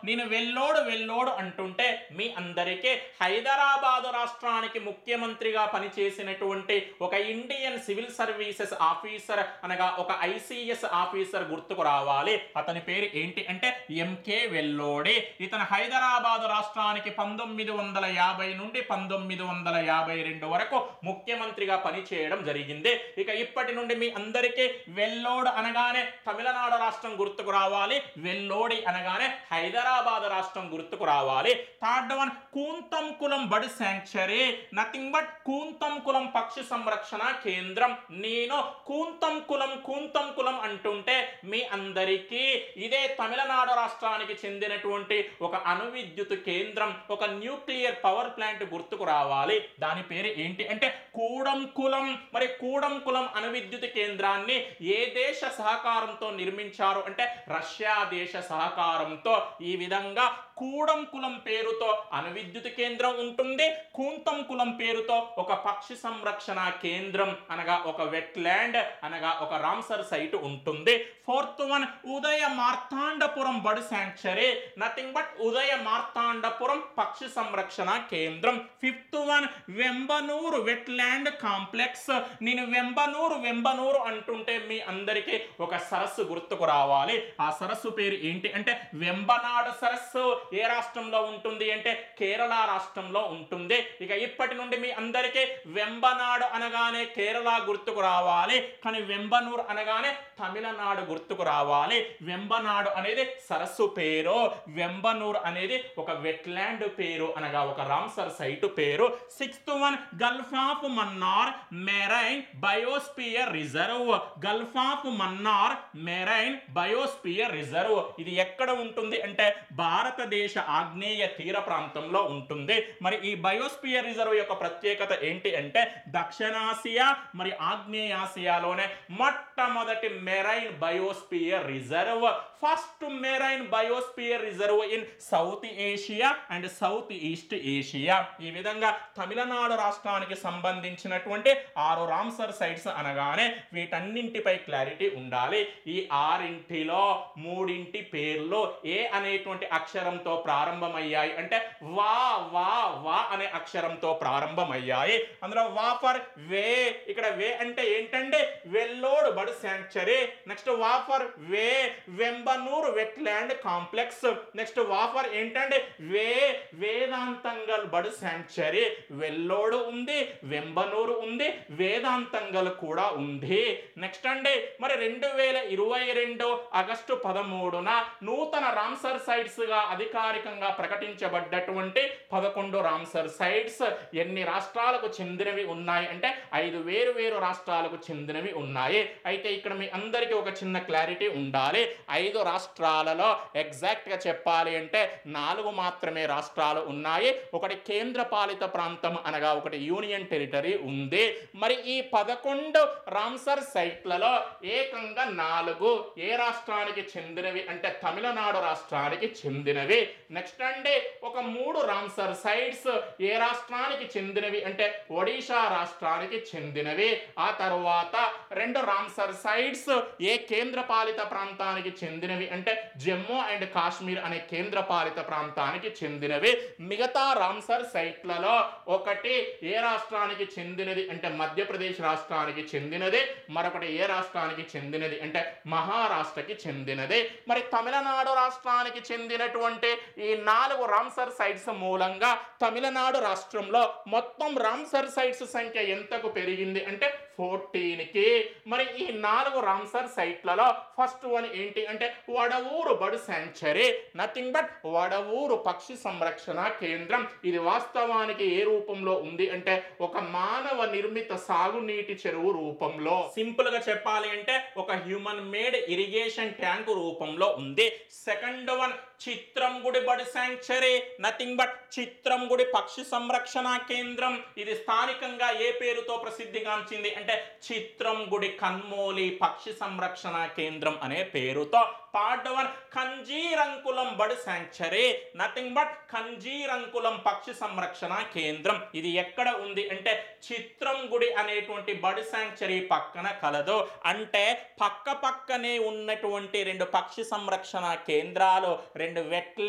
నేను వెల్లోడు వెల్లోడు అంటుంటే మీ అందరికీ హైదరాబాద్ రాష్ట్రానికి ముఖ్యమంత్రిగా పనిచేసినటువంటి ఒక ఇండియన్ సివిల్ సర్వీసెస్ ఆఫీసర్ అనగా ఒక ఐసిఎస్ ఆఫీసర్ గుర్తుకు రావాలి అతని పేరు ఏంటి అంటే ఎంకే వెల్లోడి ఇతను హైదరాబాద్ రాష్ట్రానికి పంతొమ్మిది వందల యాభై నుండి పంతొమ్మిది వందల యాభై రెండు వరకు ముఖ్యమంత్రిగా పనిచేయడం జరిగింది ఇక ఇప్పటి నుండి మీ అందరికీ వెల్లోడు అనగానే తమిళనాడు రాష్ట్రం గుర్తుకు రావాలి వెల్లోడి అనగానే హైదరాబాద్ రాష్ట్రం గుర్తుకు రావాలి third one Koonthankulam bird sanctuary nothing but Koonthankulam పక్షి సంరక్షణ కేంద్రం నేను కూంతం కులం కూంతం కులం అంటుంటే మీ అందరికీ ఇదే తమిళనాడు రాష్ట్రానికి చెందినటువంటి ఒక అణు విద్యుత్ కేంద్రం ఒక న్యూక్లియర్ పవర్ ప్లాంట్ గుర్తుకు రావాలి దాని పేరు ఏంటి అంటే కూడం కులం మరి కూడం కులం అణు విద్యుత్ కేంద్రాన్ని ఏ దేశ సహకారంతో నిర్మించారు అంటే రష్యా దేశ సహకారంతో ఈ విధంగా కూడం కులం పేరుతో అణు విద్యుత్ కేంద్రం ఉంటుంది కూంతం కులం పేరుతో ఒక పక్షి సంరక్షణ కేంద్రం అనగా ఒక వెట్లాండ్ అనగా ఒక రామ్సర్ సైట్ ఉంటుంది fourth one Udaya Marthandapuram bird sanctuary nothing but Udaya Marthandapuram పక్షి సంరక్షణ కేంద్రం fifth one Vembanur wetland complex నేను వెంబనూరు వెంబనూరు అంటుంటే మీ అందరికీ ఒక సరస్సు గుర్తుకు రావాలి ఆ సరస్సు పేరు ఏంటి అంటే వెంబనాడు సరస్సు ఏ రాష్ట్రంలో ఉంటుంది అంటే కేరళ రాష్ట్రంలో ఉంటుంది ఇక ఇప్పటి నుండి మీ అందరికీ వెంబనాడు అనగానే కేరళ గుర్తుకు రావాలి కానీ వెంబనూరు అనగానే తమిళనాడు గుర్తుకు రావాలి వెంబనాడు అనేది సరస్సు పేరు వెంబనూరు అనేది ఒక వెట్లాండ్ పేరు అనగా ఒక రామ్సర్ సైట్ పేరు sixth one gulf of Mannar marine biosphere reserve gulf of Mannar marine biosphere reserve ఇది ఎక్కడ ఉంటుంది అంటే భారతదేశ ఆగ్నేయ తీర ప్రాంతంలో ఉంటుంది మరి ఈ బయోస్పియర్ రిజర్వ్ యొక్క ప్రత్యేకత ఏంటి అంటే దక్షిణాసియా మరి ఆగ్నేయాసియాలోనే మొట్టమొదటి marine biosphere reserve first marine biosphere reserve in South Asia and South East Asia ఈ విధంగా తమిళనాడు రాష్ట్రానికి సంబంధించినటువంటి ఆరు రామ్సర్ సైట్స్ అనగానే వీటన్నింటిపై క్లారిటీ ఉండాలి ఈ ఆరింటిలో మూడింటి పేర్లు ఏ అనేటువంటి అక్షరంతో ప్రారంభమయ్యాయి అంటే వా వా వా అనే అక్షరంతో ప్రారంభమయ్యాయి అందులో వా ఫర్ వే ఇక్కడ వే అంటే ఏంటంటే వెల్లోడు బడ్ శాంక్చరీ నెక్స్ట్ వా ఫర్ వే వెంబనూరు వెట్లాండ్ కాంప్లెక్స్ నెక్స్ట్ వా ఫర్ ఏంటంటే వే వేదాంతంగల్ బడ్ శాంక్చరీ వెల్లోడు ఉంది వెంబనూరు ఉంది వేదాంతంగల్ కూడా ఉంది నెక్స్ట్ అండి మరి రెండు వేల ఇరవై రెండు ఆగస్టు పదమూడున నూతన రామ్సర్ సైట్స్ గా అధికారికంగా ప్రకటించబడ్డటువంటి పదకొండు రామ్సర్ సైట్స్ ఎన్ని రాష్ట్రాలకు చెందినవి ఉన్నాయి అంటే ఐదు వేరు వేరు రాష్ట్రాలకు చెందినవి ఉన్నాయి అయితే ఇక్కడ మీ అందరికీ ఒక చిన్న క్లారిటీ ఉండాలి ఐదు రాష్ట్రాలలో ఎగ్జాక్ట్ గా చెప్పాలి అంటే నాలుగు మాత్రమే రాష్ట్రాలు ఉన్నాయి ఒకటి కేంద్ర పాలిత ప్రాంతం అనగా ఒకటి యూనియన్ టెరిటరీ ఉంది మరి ఈ పదకొండు రామ్సర్ సైట్లలో ఏకంగా నాలుగు ఏ రాష్ట్రానికి చెందినవి అంటే తమిళనాడు రాష్ట్రానికి చెందినవి నెక్స్ట్ అండి ఒక మూడు రామ్సర్ సైట్స్ ఏ రాష్ట్రానికి చెందినవి అంటే ఒడిషా రాష్ట్రానికి చెందినవి ఆ తర్వాత రెండు రామ్సర్ సైట్స్ ఏ కేంద్ర పాలిత ప్రాంతానికి చెందినవి అంటే జమ్మూ అండ్ కాశ్మీర్ అనే కేంద్ర పాలిత ప్రాంతానికి చెందినవి మిగతా రామ్సర్ సైట్లలో ఒకటి ఏ రాష్ట్రానికి చెందినది అంటే మధ్యప్రదేశ్ రాష్ట్రానికి చెందినది మరొకటి ఏ రాష్ట్రానికి చెందినది అంటే మహారాష్ట్రకి చెందినది మరి తమిళనాడు రాష్ట్రానికి చెందినటువంటి ఈ నాలుగు రామ్సర్ సైట్స్ మూలంగా తమిళనాడు రాష్ట్రంలో మొత్తం రామ్సర్ సైట్స్ సంఖ్య ఎంతకు పెరిగింది అంటే ఫోర్టీన్కి మరి ఈ నాలుగు రామ్సర్ సైట్లలో ఫస్ట్ వన్ ఏంటి అంటే Vaduvur bird sanctuary nothing but Vaduvur పక్షి సంరక్షణ కేంద్రం ఇది వాస్తవానికి ఏ రూపంలో ఉంది అంటే ఒక మానవ నిర్మిత సాగునీటి చెరువు రూపంలో సింపుల్ గా చెప్పాలి అంటే ఒక హ్యూమన్ మేడ్ ఇరిగేషన్ ట్యాంక్ రూపంలో ఉంది second one Chitrangudi bird sanctuary nothing but Chitrangudi పక్షి సంరక్షణ కేంద్రం ఇది స్థానికంగా ఏ పేరుతో ప్రసిద్ధిగాంచింది అంటే చిత్రంగుడి కన్మోలి పక్షి సంరక్షణ కేంద్రం అనే పేరుతో third one Kanjirankulam bird sanctuary nothing but Kanjirankulam పక్షి సంరక్షణ కేంద్రం ఇది ఎక్కడ ఉంది అంటే చిత్రంగుడి అనేటువంటి బర్డ్ శాంక్చరీ పక్కన కలదు అంటే పక్క పక్కనే ఉన్నటువంటి రెండు పక్షి సంరక్షణ కేంద్రాలు రెండు వెట్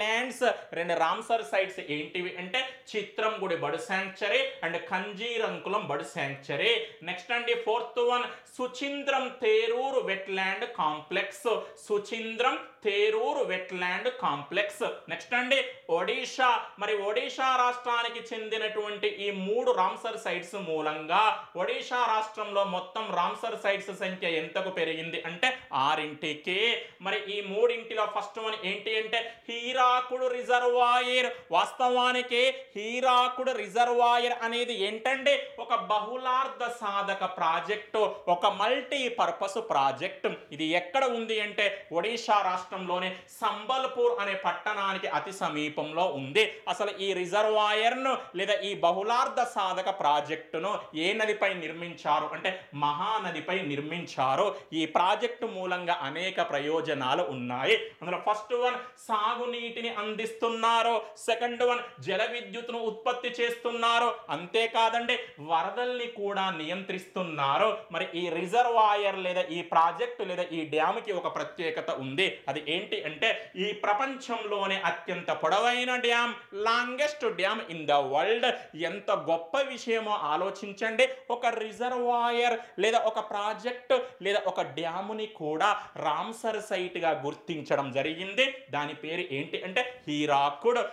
ల్యాండ్స్ రెండు రామ్సర్ సైట్స్ ఏంటివి అంటే Chitrangudi bird sanctuary and Kanjirankulam bird sanctuary next అండి fourth one Suchindram Theroor wetland complex Suchindram Theroor wetland complex next అండి ఒడిషా మరి ఒడిషా రాష్ట్రానికి చెందినటువంటి ఈ మూడు రామ్సర్ సైట్స్ మూలంగా ఒడిషా రాష్ట్రంలో మొత్తం రామ్సర్ సైట్స్ సంఖ్య ఎంతకు పెరిగింది అంటే ఆరింటికి మరి ఈ మూడింటిలో ఫస్ట్ వన్ ఏంటి అంటే హీరాకుడు రిజర్వాయర్ వాస్తవానికి హీరాకుడు రిజర్వాయర్ అనేది ఏంటంటే ఒక బహుళార్థ సాధక ప్రాజెక్టు ఒక మల్టీ పర్పస్ ప్రాజెక్ట్ ఇది ఎక్కడ ఉంది అంటే ఒడిషా రాష్ట్రంలోని సంబల్పూర్ అనే పట్టణానికి అతి సమీపంలో ఉంది అసలు ఈ రిజర్వాయర్ను లేదా ఈ బహుళార్థ సాధక ప్రాజెక్టును ఏ నదిపై నిర్మించారు అంటే మహానదిపై నిర్మించారు ఈ ప్రాజెక్టు మూలంగా అనేక ప్రయోజనాలు ఉన్నాయి అందులో ఫస్ట్ వన్ సాగునీటిని అందిస్తున్నారు సెకండ్ వన్ జల విద్యుత్తును ఉత్పత్తి చేస్తున్నారు అంతేకాదండి వరదల్ని కూడా నియంత్రిస్తున్నారు మరి ఈ రిజర్వాయర్ లేదా ఈ ప్రాజెక్టు లేదా ఈ డ్యామ్కి ఒక ప్రత్యేకత ఉంది అది ఏంటి అంటే ఈ ప్రపంచంలోనే అత్యంత పొడవైన dam longest dam in the world ఎంత గొప్ప విషయమో ఆలోచించండి ఒక రిజర్వాయర్ లేదా ఒక ప్రాజెక్ట్ లేదా ఒక డ్యాముని కూడా రామ్సర్ సైట్గా గుర్తించడం జరిగింది దాని పేరు ఏంటి అంటే హీరాకుడ్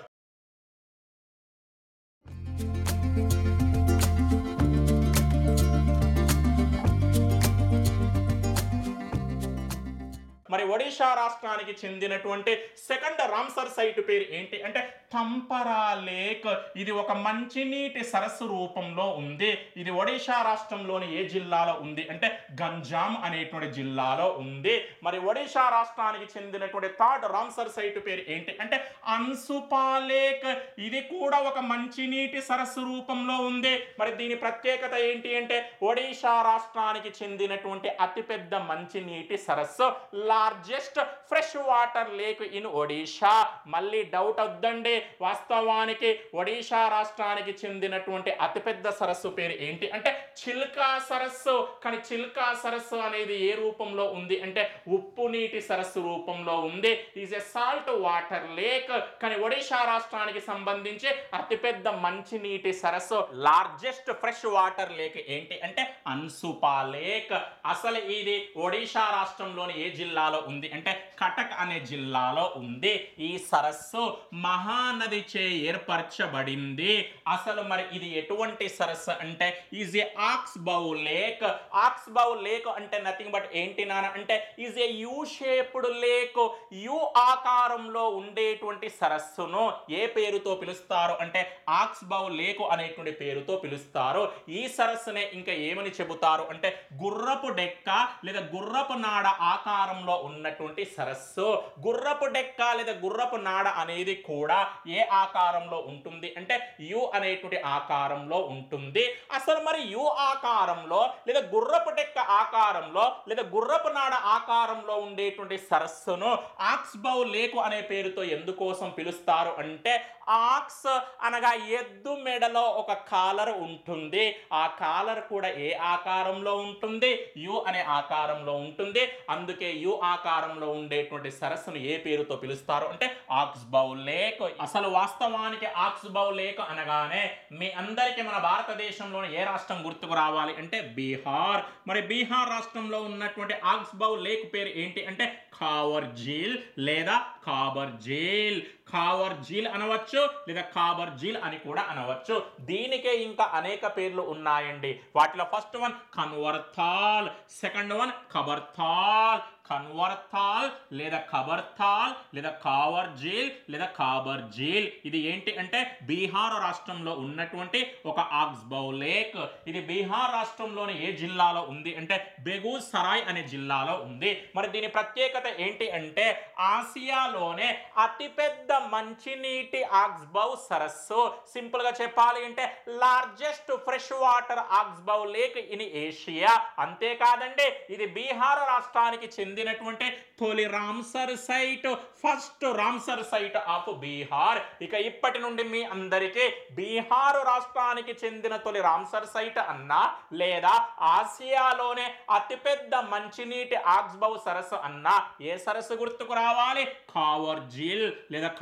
మరి ఒడిషా రాష్ట్రానికి చెందినటువంటి సెకండ్ రామ్సర్ సైట్ పేరు ఏంటి అంటే తంపరా లేక్ ఇది ఒక మంచినీటి సరస్సు రూపంలో ఉంది ఇది ఒడిషా రాష్ట్రంలోని ఏ జిల్లాలో ఉంది అంటే గంజాం అనేటువంటి జిల్లాలో ఉంది మరి ఒడిషా రాష్ట్రానికి చెందినటువంటి థర్డ్ రామ్సర్ సైట్ పేరు ఏంటి అంటే అన్సుపా లేక్ ఇది కూడా ఒక మంచినీటి సరస్సు రూపంలో ఉంది మరి దీని ప్రత్యేకత ఏంటి అంటే ఒడిషా రాష్ట్రానికి చెందినటువంటి అతిపెద్ద మంచినీటి సరస్సు largest fresh water lake in Odisha మళ్ళీ డౌట్ వద్దండి వాస్తవానికి ఒడిషా రాష్ట్రానికి చెందినటువంటి అతిపెద్ద సరస్సు పేరు ఏంటి అంటే చిల్కా సరస్సు కానీ చిల్కా సరస్సు అనేది ఏ రూపంలో ఉంది అంటే ఉప్పు నీటి సరస్సు రూపంలో ఉంది is a salt water lake కానీ ఒడిషా రాష్ట్రానికి సంబంధించి అతిపెద్ద మంచినీటి సరస్సు లార్జెస్ట్ ఫ్రెష్ వాటర్ లేక్ ఏంటి అంటే అన్సుపా లేక్ అసలు ఇది ఒడిషా రాష్ట్రంలోని ఏ జిల్లాలో ఉంది అంటే కటక్ అనే జిల్లాలో ఉంది ఈ సరస్సు మహానదిచే ఏర్పరచబడింది అసలు మరి ఇది ఎటువంటి సరస్సు అంటే is a oxbow lake oxbow lake అంటే నథింగ్ బట్ ఏంటి నాన్న అంటే is a U shaped lake U ఆకారంలో ఉండేటువంటి సరస్సును ఏ పేరుతో పిలుస్తారు అంటే ఆక్స్ బౌ లేక్ అనేటువంటి పేరుతో పిలుస్తారు ఈ సరస్సునే ఇంకా ఏమని చెబుతారు అంటే గుర్రపు డెక్క లేదా గుర్రపు నాడ ఆకారంలో ఉన్నటువంటి సరస్సు గుర్రపు డెక్క లేదా గుర్రపు నాడ అనేది కూడా ఏ ఆకారంలో ఉంటుంది అంటే యు అనేటువంటి ఆకారంలో ఉంటుంది అసలు మరి యు ఆకారంలో లేదా గుర్రపు డెక్క ఆకారంలో లేదా గుర్రపు నాడ ఆకారంలో ఉండేటువంటి సరస్సును ఆక్స్బౌ లేకు అనే పేరుతో ఎందుకోసం పిలుస్తారు అంటే ఆక్స్ అనగా ఎద్దు మెడలో ఒక కాలర్ ఉంటుంది ఆ కాలర్ కూడా ఏ ఆకారంలో ఉంటుంది యు అనే ఆకారంలో ఉంటుంది అందుకే యు ఆకారంలో ఉండేటువంటి సరస్సును ఏ పేరుతో పిలుస్తారు అంటే ఆక్స్బౌ లేక్ అసలు వాస్తవానికి ఆక్స్బౌ లేక్ అనగానే మీ అందరికీ మన భారతదేశంలోని ఏ రాష్ట్రం గుర్తుకు రావాలి అంటే బీహార్ మరి బీహార్ రాష్ట్రంలో ఉన్నటువంటి ఆక్స్బౌ లేక్ పేరు ఏంటి అంటే ఖావర్ జీల్ లేదా ఖాబర్ జీల్ ఖావర్ జీల్ అనవచ్చు లేదా ఖాబర్ జీల్ అని కూడా అనవచ్చు దీనికే ఇంకా అనేక పేర్లు ఉన్నాయండి వాటిలో first one Kanwartal second one Kabartal Kanwartal లేదా ఖబర్థాల్ లేదా కావర్ జీల్ లేదా కాబర్ జీల్ ఇది ఏంటి అంటే బీహార్ రాష్ట్రంలో ఉన్నటువంటి ఒక ఆక్స్బౌ లేక్ ఇది బీహార్ రాష్ట్రంలోని ఏ జిల్లాలో ఉంది అంటే బెగూసరాయ్ అనే జిల్లాలో ఉంది మరి దీని ప్రత్యేకత ఏంటి అంటే ఆసియాలోనే అతిపెద్ద మంచినీటి ఆక్స్బౌ సరస్సు సింపుల్ గా చెప్పాలి అంటే largest fresh water oxbow lake in Asia అంతేకాదండి ఇది బీహార్ రాష్ట్రానికి చెందినటువంటి తొలి Ramsar site first Ramsar site of Bihar ఇక ఇప్పటి నుండి మీ అందరికీ బీహార్ రాష్ట్రానికి చెందిన తొలి రామ్సర్ సైట్ అన్నా లేదా ఆసియాలోనే అతిపెద్ద మంచినీటి ఆక్స్బౌ సరస్సు అన్నా ఏ సరస్సు గుర్తుకు రావాలి కావర్ జిల్ లేదా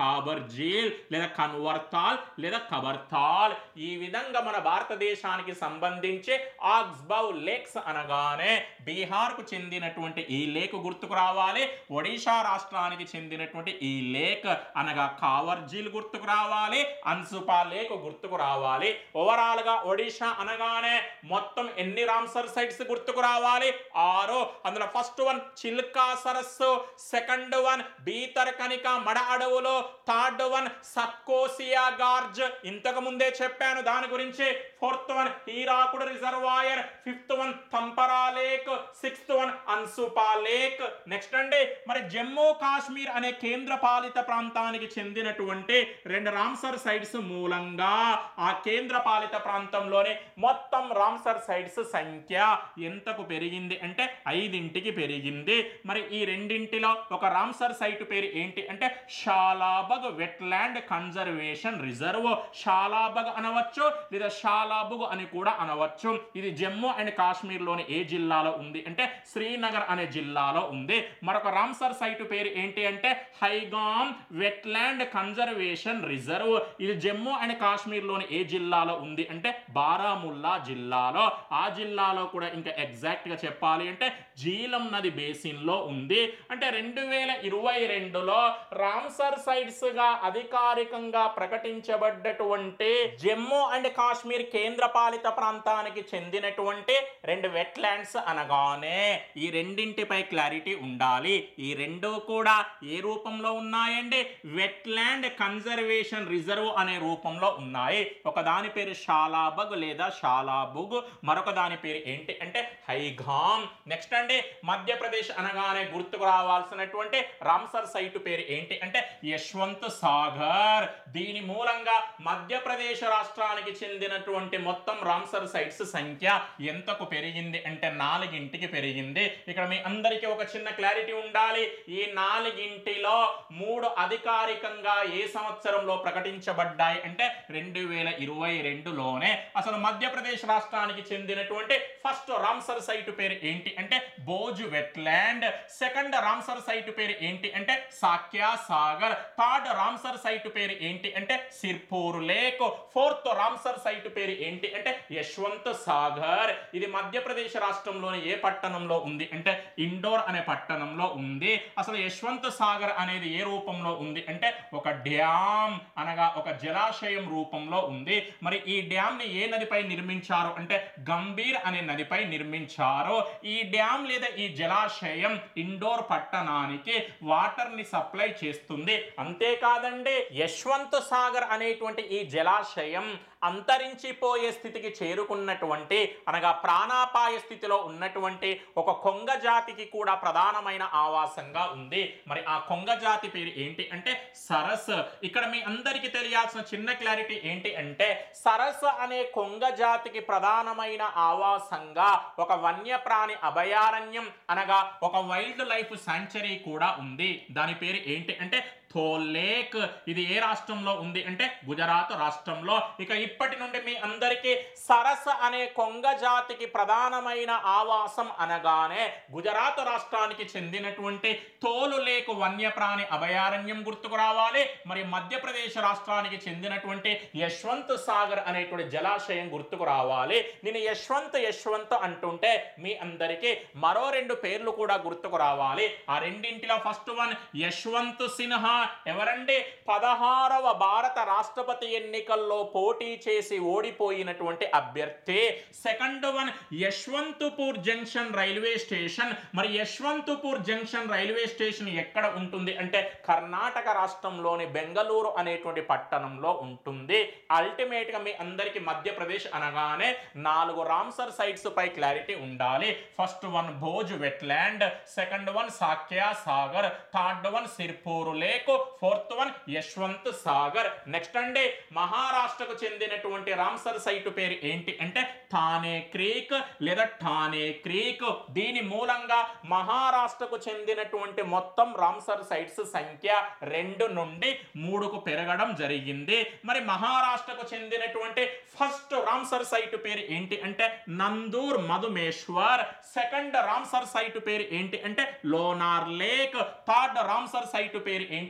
కాబర్జీల్ లేదా కన్వర్తాల్ లేదా కబర్తాల్ ఈ విధంగా మన భారతదేశానికి సంబంధించి ఆక్స్బౌ లేక్స్ అనగానే బీహార్కు చెందినటువంటి ఈ లేక్ గుర్తుకు రావాలి ఒడిషా రాష్ట్రానికి చెందినటువంటి ఈ లేక్ అనగా కావర్జీల్ గుర్తుకు రావాలి అన్సుపా లేక్ గుర్తుకు రావాలి ఓవరాల్ గా ఒడిషా అనగానే మొత్తం ఎన్ని రామ్సర్ సైట్స్ గుర్తుకు రావాలి ఆరు అందులో ఫస్ట్ వన్ చిల్కా సరస్సు సెకండ్ వన్ బీతర్కనిక మడ అడవులు థర్డ్ వన్ సత్కోసియా గార్జ్ ఇంతకు ముందే చెప్పాను దాని గురించి fourth one Hirakud reservoir fifth one Tampara lake sixth one Ansupa lake next అండి మరి జమ్మూ కాశ్మీర్ అనే కేంద్ర పాలిత ప్రాంతానికి చెందినటువంటి రెండు రామ్సర్ సైట్స్ మూలంగా ఆ కేంద్ర పాలిత ప్రాంతంలోని మొత్తం రామ్సర్ సైట్స్ సంఖ్య ఎంతకు పెరిగింది అంటే ఐదింటికి పెరిగింది మరి ఈ రెండింటిలో ఒక రామ్సర్ సైట్ పేరు ఏంటి అంటే Shallabug wetland conservation reserve Shallabug అనవచ్చు లేదా షాలాబుగ్ అని కూడా అనవచ్చు ఇది జమ్మూ అండ్ కాశ్మీర్లోని ఏ జిల్లాలో ఉంది అంటే శ్రీనగర్ అనే జిల్లాలో ఉంది మరొక రామ్సర్ సైట్ పేరు ఏంటి అంటే హైగామ్ వెట్లాండ్ కన్జర్వేషన్ రిజర్వ్ ఇది జమ్మూ అండ్ కాశ్మీర్లోని ఏ జిల్లాలో ఉంది అంటే బారాముల్లా జిల్లాలో ఆ జిల్లాలో కూడా ఇంకా ఎగ్జాక్ట్ గా చెప్పాలి అంటే జీలం నది బేసిన్ లో ఉంది అంటే రెండు వేల ఇరవై రెండులో రామ్సర్ సైట్స్ గా అధికారికంగా ప్రకటించబడ్డటువంటి జమ్మూ అండ్ కాశ్మీర్ కేంద్ర పాలిత ప్రాంతానికి చెందినటువంటి రెండు వెట్లాండ్స్ అనగానే ఈ రెండింటిపై క్లారిటీ ఉండాలి ఈ రెండు కూడా ఏ రూపంలో ఉన్నాయండి వెట్లాండ్ కన్జర్వేషన్ రిజర్వ్ అనే రూపంలో ఉన్నాయి ఒక దాని పేరు షాలాబగ్ లేదా షాలాబుగ్ మరొక దాని పేరు ఏంటి అంటే హైఘామ్ నెక్స్ట్ అండి మధ్యప్రదేశ్ అనగానే గుర్తుకు రావాల్సినటువంటి రామ్సర్ సైట్ పేరు ఏంటి అంటే యశ్వంత్ సాగర్ దీని మూలంగా మధ్యప్రదేశ్ రాష్ట్రానికి చెందినటువంటి మొత్తం రామ్సర్ సైట్స్ సంఖ్య ఎంతకు పెరిగింది అంటే నాలుగింటికి పెరిగింది ఇక్కడ మీ అందరికీ ఒక చిన్న క్లారిటీ ఉండాలి ఈ నాలుగింటిలో మూడు అధికారికంగా ఏ సంవత్సరంలో ప్రకటించబడ్డాయి అంటే రెండు వేల ఇరవై రెండులోనే అసలు మధ్యప్రదేశ్ రాష్ట్రానికి చెందినటువంటి ఫస్ట్ రామ్సర్ సైట్ పేరు ఏంటి అంటే Bhoj wetland second Ramsar site పేరు ఏంటి అంటే Sakhya Sagar third Ramsar site పేరు ఏంటి అంటే Sirpur lake fourth Ramsar site పేరు ఏంటి అంటే యశ్వంత్ సాగర్ ఇది మధ్యప్రదేశ్ రాష్ట్రంలోని ఏ పట్టణంలో ఉంది అంటే ఇండోర్ అనే పట్టణంలో ఉంది అసలు యశ్వంత్ సాగర్ అనేది ఏ రూపంలో ఉంది అంటే ఒక డ్యామ్ అనగా ఒక జలాశయం రూపంలో ఉంది మరి ఈ డ్యామ్ ని ఏ నదిపై నిర్మించారు అంటే గంభీర్ అనే నదిపై నిర్మించారు ఈ డ్యామ్ లేదా ఈ జలాశయం ఇండోర్ పట్టణానికి వాటర్ ని సప్లై చేస్తుంది అంతేకాదండి యశ్వంత్ సాగర్ అనేటువంటి ఈ జలాశయం అంతరించిపోయే స్థితికి చేరుకున్నటువంటి అనగా ప్రాణాపాయ స్థితిలో ఉన్నటువంటి ఒక కొంగ జాతికి కూడా ప్రధానమైన ఆవాసంగా ఉంది మరి ఆ కొంగ జాతి పేరు ఏంటి అంటే సరస్ ఇక్కడ మీ అందరికీ తెలియాల్సిన చిన్న క్లారిటీ ఏంటి అంటే సరస్ అనే కొంగ జాతికి ప్రధానమైన ఆవాసంగా ఒక వన్యప్రాణి అభయారణ్యం అనగా ఒక వైల్డ్ లైఫ్ సాంచరీ కూడా ఉంది దాని పేరు ఏంటి అంటే థోలేక్ ఇది ఏ రాష్ట్రంలో ఉంది అంటే గుజరాత్ రాష్ట్రంలో ఇక ఇప్పటి నుండి మీ అందరికీ సరస్ అనే కొంగ జాతికి ప్రధానమైన ఆవాసం అనగానే గుజరాత్ రాష్ట్రానికి చెందినటువంటి తోలు లేక్ వన్యప్రాణి అభయారణ్యం గుర్తుకు రావాలి మరి మధ్యప్రదేశ్ రాష్ట్రానికి చెందినటువంటి యశ్వంత్ సాగర్ అనేటువంటి జలాశయం గుర్తుకు రావాలి నేను యశ్వంత్ యశ్వంత్ అంటుంటే మీ అందరికీ మరో రెండు పేర్లు కూడా గుర్తుకు రావాలి ఆ రెండింటిలో ఫస్ట్ వన్ యశ్వంత్ సిన్హా ఎవరండి పదహారవ భారత రాష్ట్రపతి ఎన్నికల్లో పోటీ చేసి ఓడిపోయినటువంటి అభ్యర్థి second one Yeshwantpur junction railway station మరి యశ్వంతపూర్ జంక్షన్ రైల్వే స్టేషన్ ఎక్కడ ఉంటుంది అంటే కర్ణాటక రాష్ట్రంలోని బెంగళూరు అనేటువంటి పట్టణంలో ఉంటుంది అల్టిమేట్ గా మీ అందరికి మధ్యప్రదేశ్ అనగానే నాలుగు రామ్సర్ సైట్స్ పై క్లారిటీ ఉండాలి first one Bhoj wetland second one Sakhya Sagar third one Sirpur lake fourth one Yashwant Sagar next అండి మహారాష్ట్రకు చెందినటువంటి రామ్సర్ సైట్ పేరు ఏంటి అంటే థానే క్రీక్ లేదా ఠానే క్రీక్ దీని మూలంగా మహారాష్ట్రకు చెందినటువంటి మొత్తం రామ్సర్ సైట్స్ సంఖ్య రెండు నుండి మూడుకు పెరగడం జరిగింది మరి మహారాష్ట్రకు చెందినటువంటి ఫస్ట్ రామ్సర్ సైట్ పేరు ఏంటి అంటే Nandur Madhmeshwar second Ramsar site పేరు ఏంటి అంటే Lonar lake third Ramsar site పేరు ఏంటి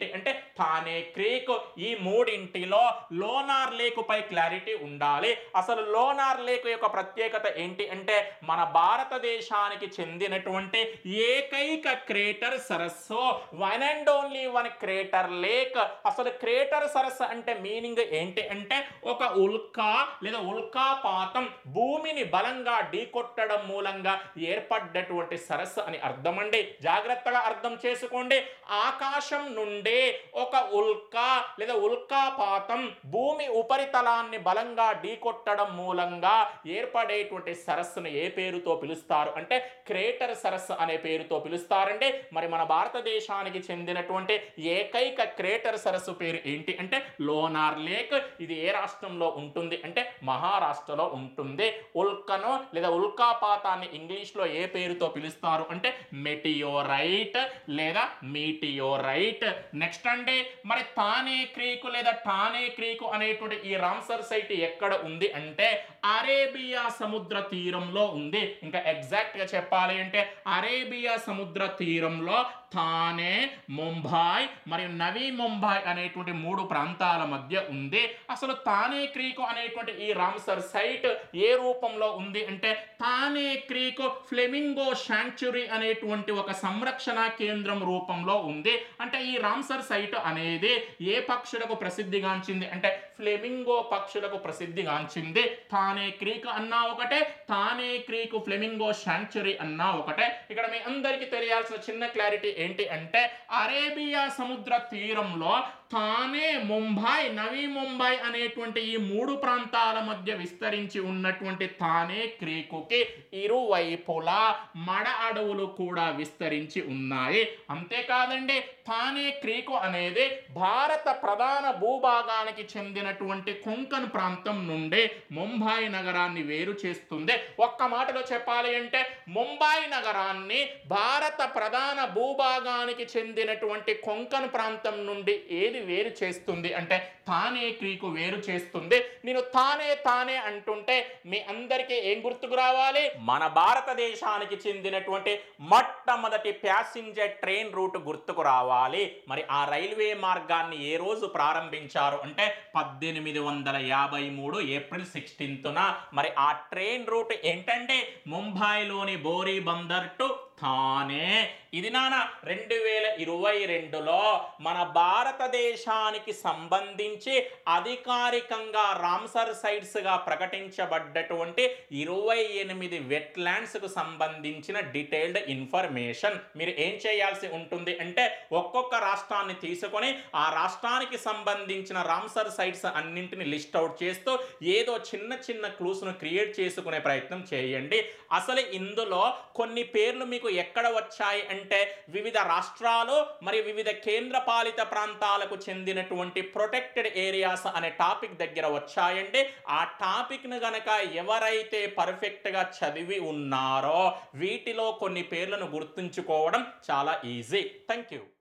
ఏంటి అంటే థానే క్రీక్ ఈ మూడింటిలో లోనార్ లేక్ పై క్లారిటీ ఉండాలి అసలు లోనార్ లేక్ యొక్క ప్రత్యేకత ఏంటి అంటే మన భారతదేశానికి చెందినటువంటి ఏకైక క్రేటర్ సరస్సు one and only one crater lake అసలు క్రేటర్ సరస్సు అంటే మీనింగ్ ఏంటి అంటే ఒక ఉల్కా లేదా ఉల్కాపాతం భూమిని బలంగా ఢీకొట్టడం మూలంగా ఏర్పడ్డటువంటి సరస్సు అని అర్థం అండి జాగ్రత్తగా అర్థం చేసుకోండి ఆకాశం నుండి ఒక ఉల్కా లేదా ఉల్కాపాతం భూమి ఉపరితలాన్ని బలంగా ఢీకొట్టడం మూలంగా ఏర్పడేటువంటి సరస్సును ఏ పేరుతో పిలుస్తారు అంటే క్రేటర్ సరస్సు అనే పేరుతో పిలుస్తారండి మరి మన భారతదేశానికి చెందినటువంటి ఏకైక క్రేటర్ సరస్సు పేరు ఏంటి అంటే లోనార్ లేక్ ఇది ఏ రాష్ట్రంలో ఉంటుంది అంటే మహారాష్ట్రలో ఉంటుంది ఉల్కను లేదా ఉల్కాపాతాన్ని ఇంగ్లీష్లో ఏ పేరుతో పిలుస్తారు అంటే మెటియోరైట్ లేదా మీటియోరైట్ నెక్స్ట్ అంటే మరి తానే క్రీకు లేదా టానే క్రీకు అనేటువంటి ఈ రామ్సర్ సైట్ ఎక్కడ ఉంది అంటే అరేబియా సముద్ర తీరంలో ఉంది ఇంకా ఎగ్జాక్ట్ గా చెప్పాలి అంటే అరేబియా సముద్ర తీరంలో థానే ముంబాయ్ మరియు నవీ ముంబాయ్ అనేటువంటి మూడు ప్రాంతాల మధ్య ఉంది అసలు తానే క్రీకు అనేటువంటి ఈ రామ్సర్ సైట్ ఏ రూపంలో ఉంది అంటే తానే క్రీకు ఫ్లెమింగో శాంక్చురీ అనేటువంటి ఒక సంరక్షణ కేంద్రం రూపంలో ఉంది అంటే ఈ రామ్సర్ సైట్ అనేది ఏ పక్షులకు ప్రసిద్ధిగాంచింది అంటే ఫ్లెమింగో పక్షులకు ప్రసిద్ధిగాంచింది తానే క్రీక్ అన్నా ఒకటే తానే క్రీక్ ఫ్లెమింగో శాంక్చురీ అన్నా ఒకటే ఇక్కడ మీ అందరికీ తెలియాల్సిన చిన్న క్లారిటీ ఏంటి అంటే అరేబియా సముద్ర తీరంలో తానే ముంబై నవీ ముంబై అనేటువంటి ఈ మూడు ప్రాంతాల మధ్య విస్తరించి ఉన్నటువంటి తానే క్రీకుకి ఇరువైపులా మడ అడవులు కూడా విస్తరించి ఉన్నాయి అంతేకాదండి తానే క్రీకు అనేది భారత ప్రధాన భూభాగానికి చెందినటువంటి కొంకన్ ప్రాంతం నుండి ముంబై నగరాన్ని వేరు చేస్తుంది ఒక్క మాటలో చెప్పాలి అంటే ముంబై నగరాన్ని భారత ప్రధాన భూభాగానికి చెందినటువంటి కొంకన్ ప్రాంతం నుండి ఏది వేరు చేస్తుంది అంటే తానే క్రీకు వేరు చేస్తుంది నేను తానే తానే అంటుంటే మీ అందరికీ ఏం గుర్తుకు రావాలి మన భారతదేశానికి చెందినటువంటి మొట్టమొదటి ప్యాసింజర్ ట్రైన్ రూట్ గుర్తుకు రావాలి మరి ఆ రైల్వే మార్గాన్ని ఏ రోజు ప్రారంభించారు అంటే పద్దెనిమిది వందల యాభై మూడు ఏప్రిల్ సిక్స్టీన్త్న మరి ఆ ట్రైన్ రూట్ ఏంటంటే ముంబైలోని బోరీ బందర్ టు థానే ఇది నాన్న రెండు వేల ఇరవై రెండులో మన భారతదేశానికి సంబంధించి అధికారికంగా రామ్సర్ సైట్స్గా ప్రకటించబడ్డటువంటి ఇరవై ఎనిమిది వెట్లాండ్స్కు సంబంధించిన డీటెయిల్డ్ ఇన్ఫర్మేషన్ మీరు ఏం చేయాల్సి ఉంటుంది అంటే ఒక్కొక్క రాష్ట్రాన్ని తీసుకొని ఆ రాష్ట్రానికి సంబంధించిన రామ్సర్ సైట్స్ అన్నింటిని లిస్ట్ అవుట్ చేస్తూ ఏదో చిన్న చిన్న క్లూస్ను క్రియేట్ చేసుకునే ప్రయత్నం చేయండి అసలు ఇందులో కొన్ని పేర్లు మీకు ఎక్కడ వచ్చాయి అంటే వివిధ రాష్ట్రాలు మరియు వివిధ కేంద్రపాలిత ప్రాంతాలకు చెందినటువంటి ప్రొటెక్టెడ్ ఏరియాస్ అనే టాపిక్ దగ్గర వచ్చాయండి ఆ టాపిక్ను గనక ఎవరైతే పర్ఫెక్ట్గా చదివి ఉన్నారో వీటిలో కొన్ని పేర్లను గుర్తుంచుకోవడం చాలా ఈజీ థ్యాంక్ యూ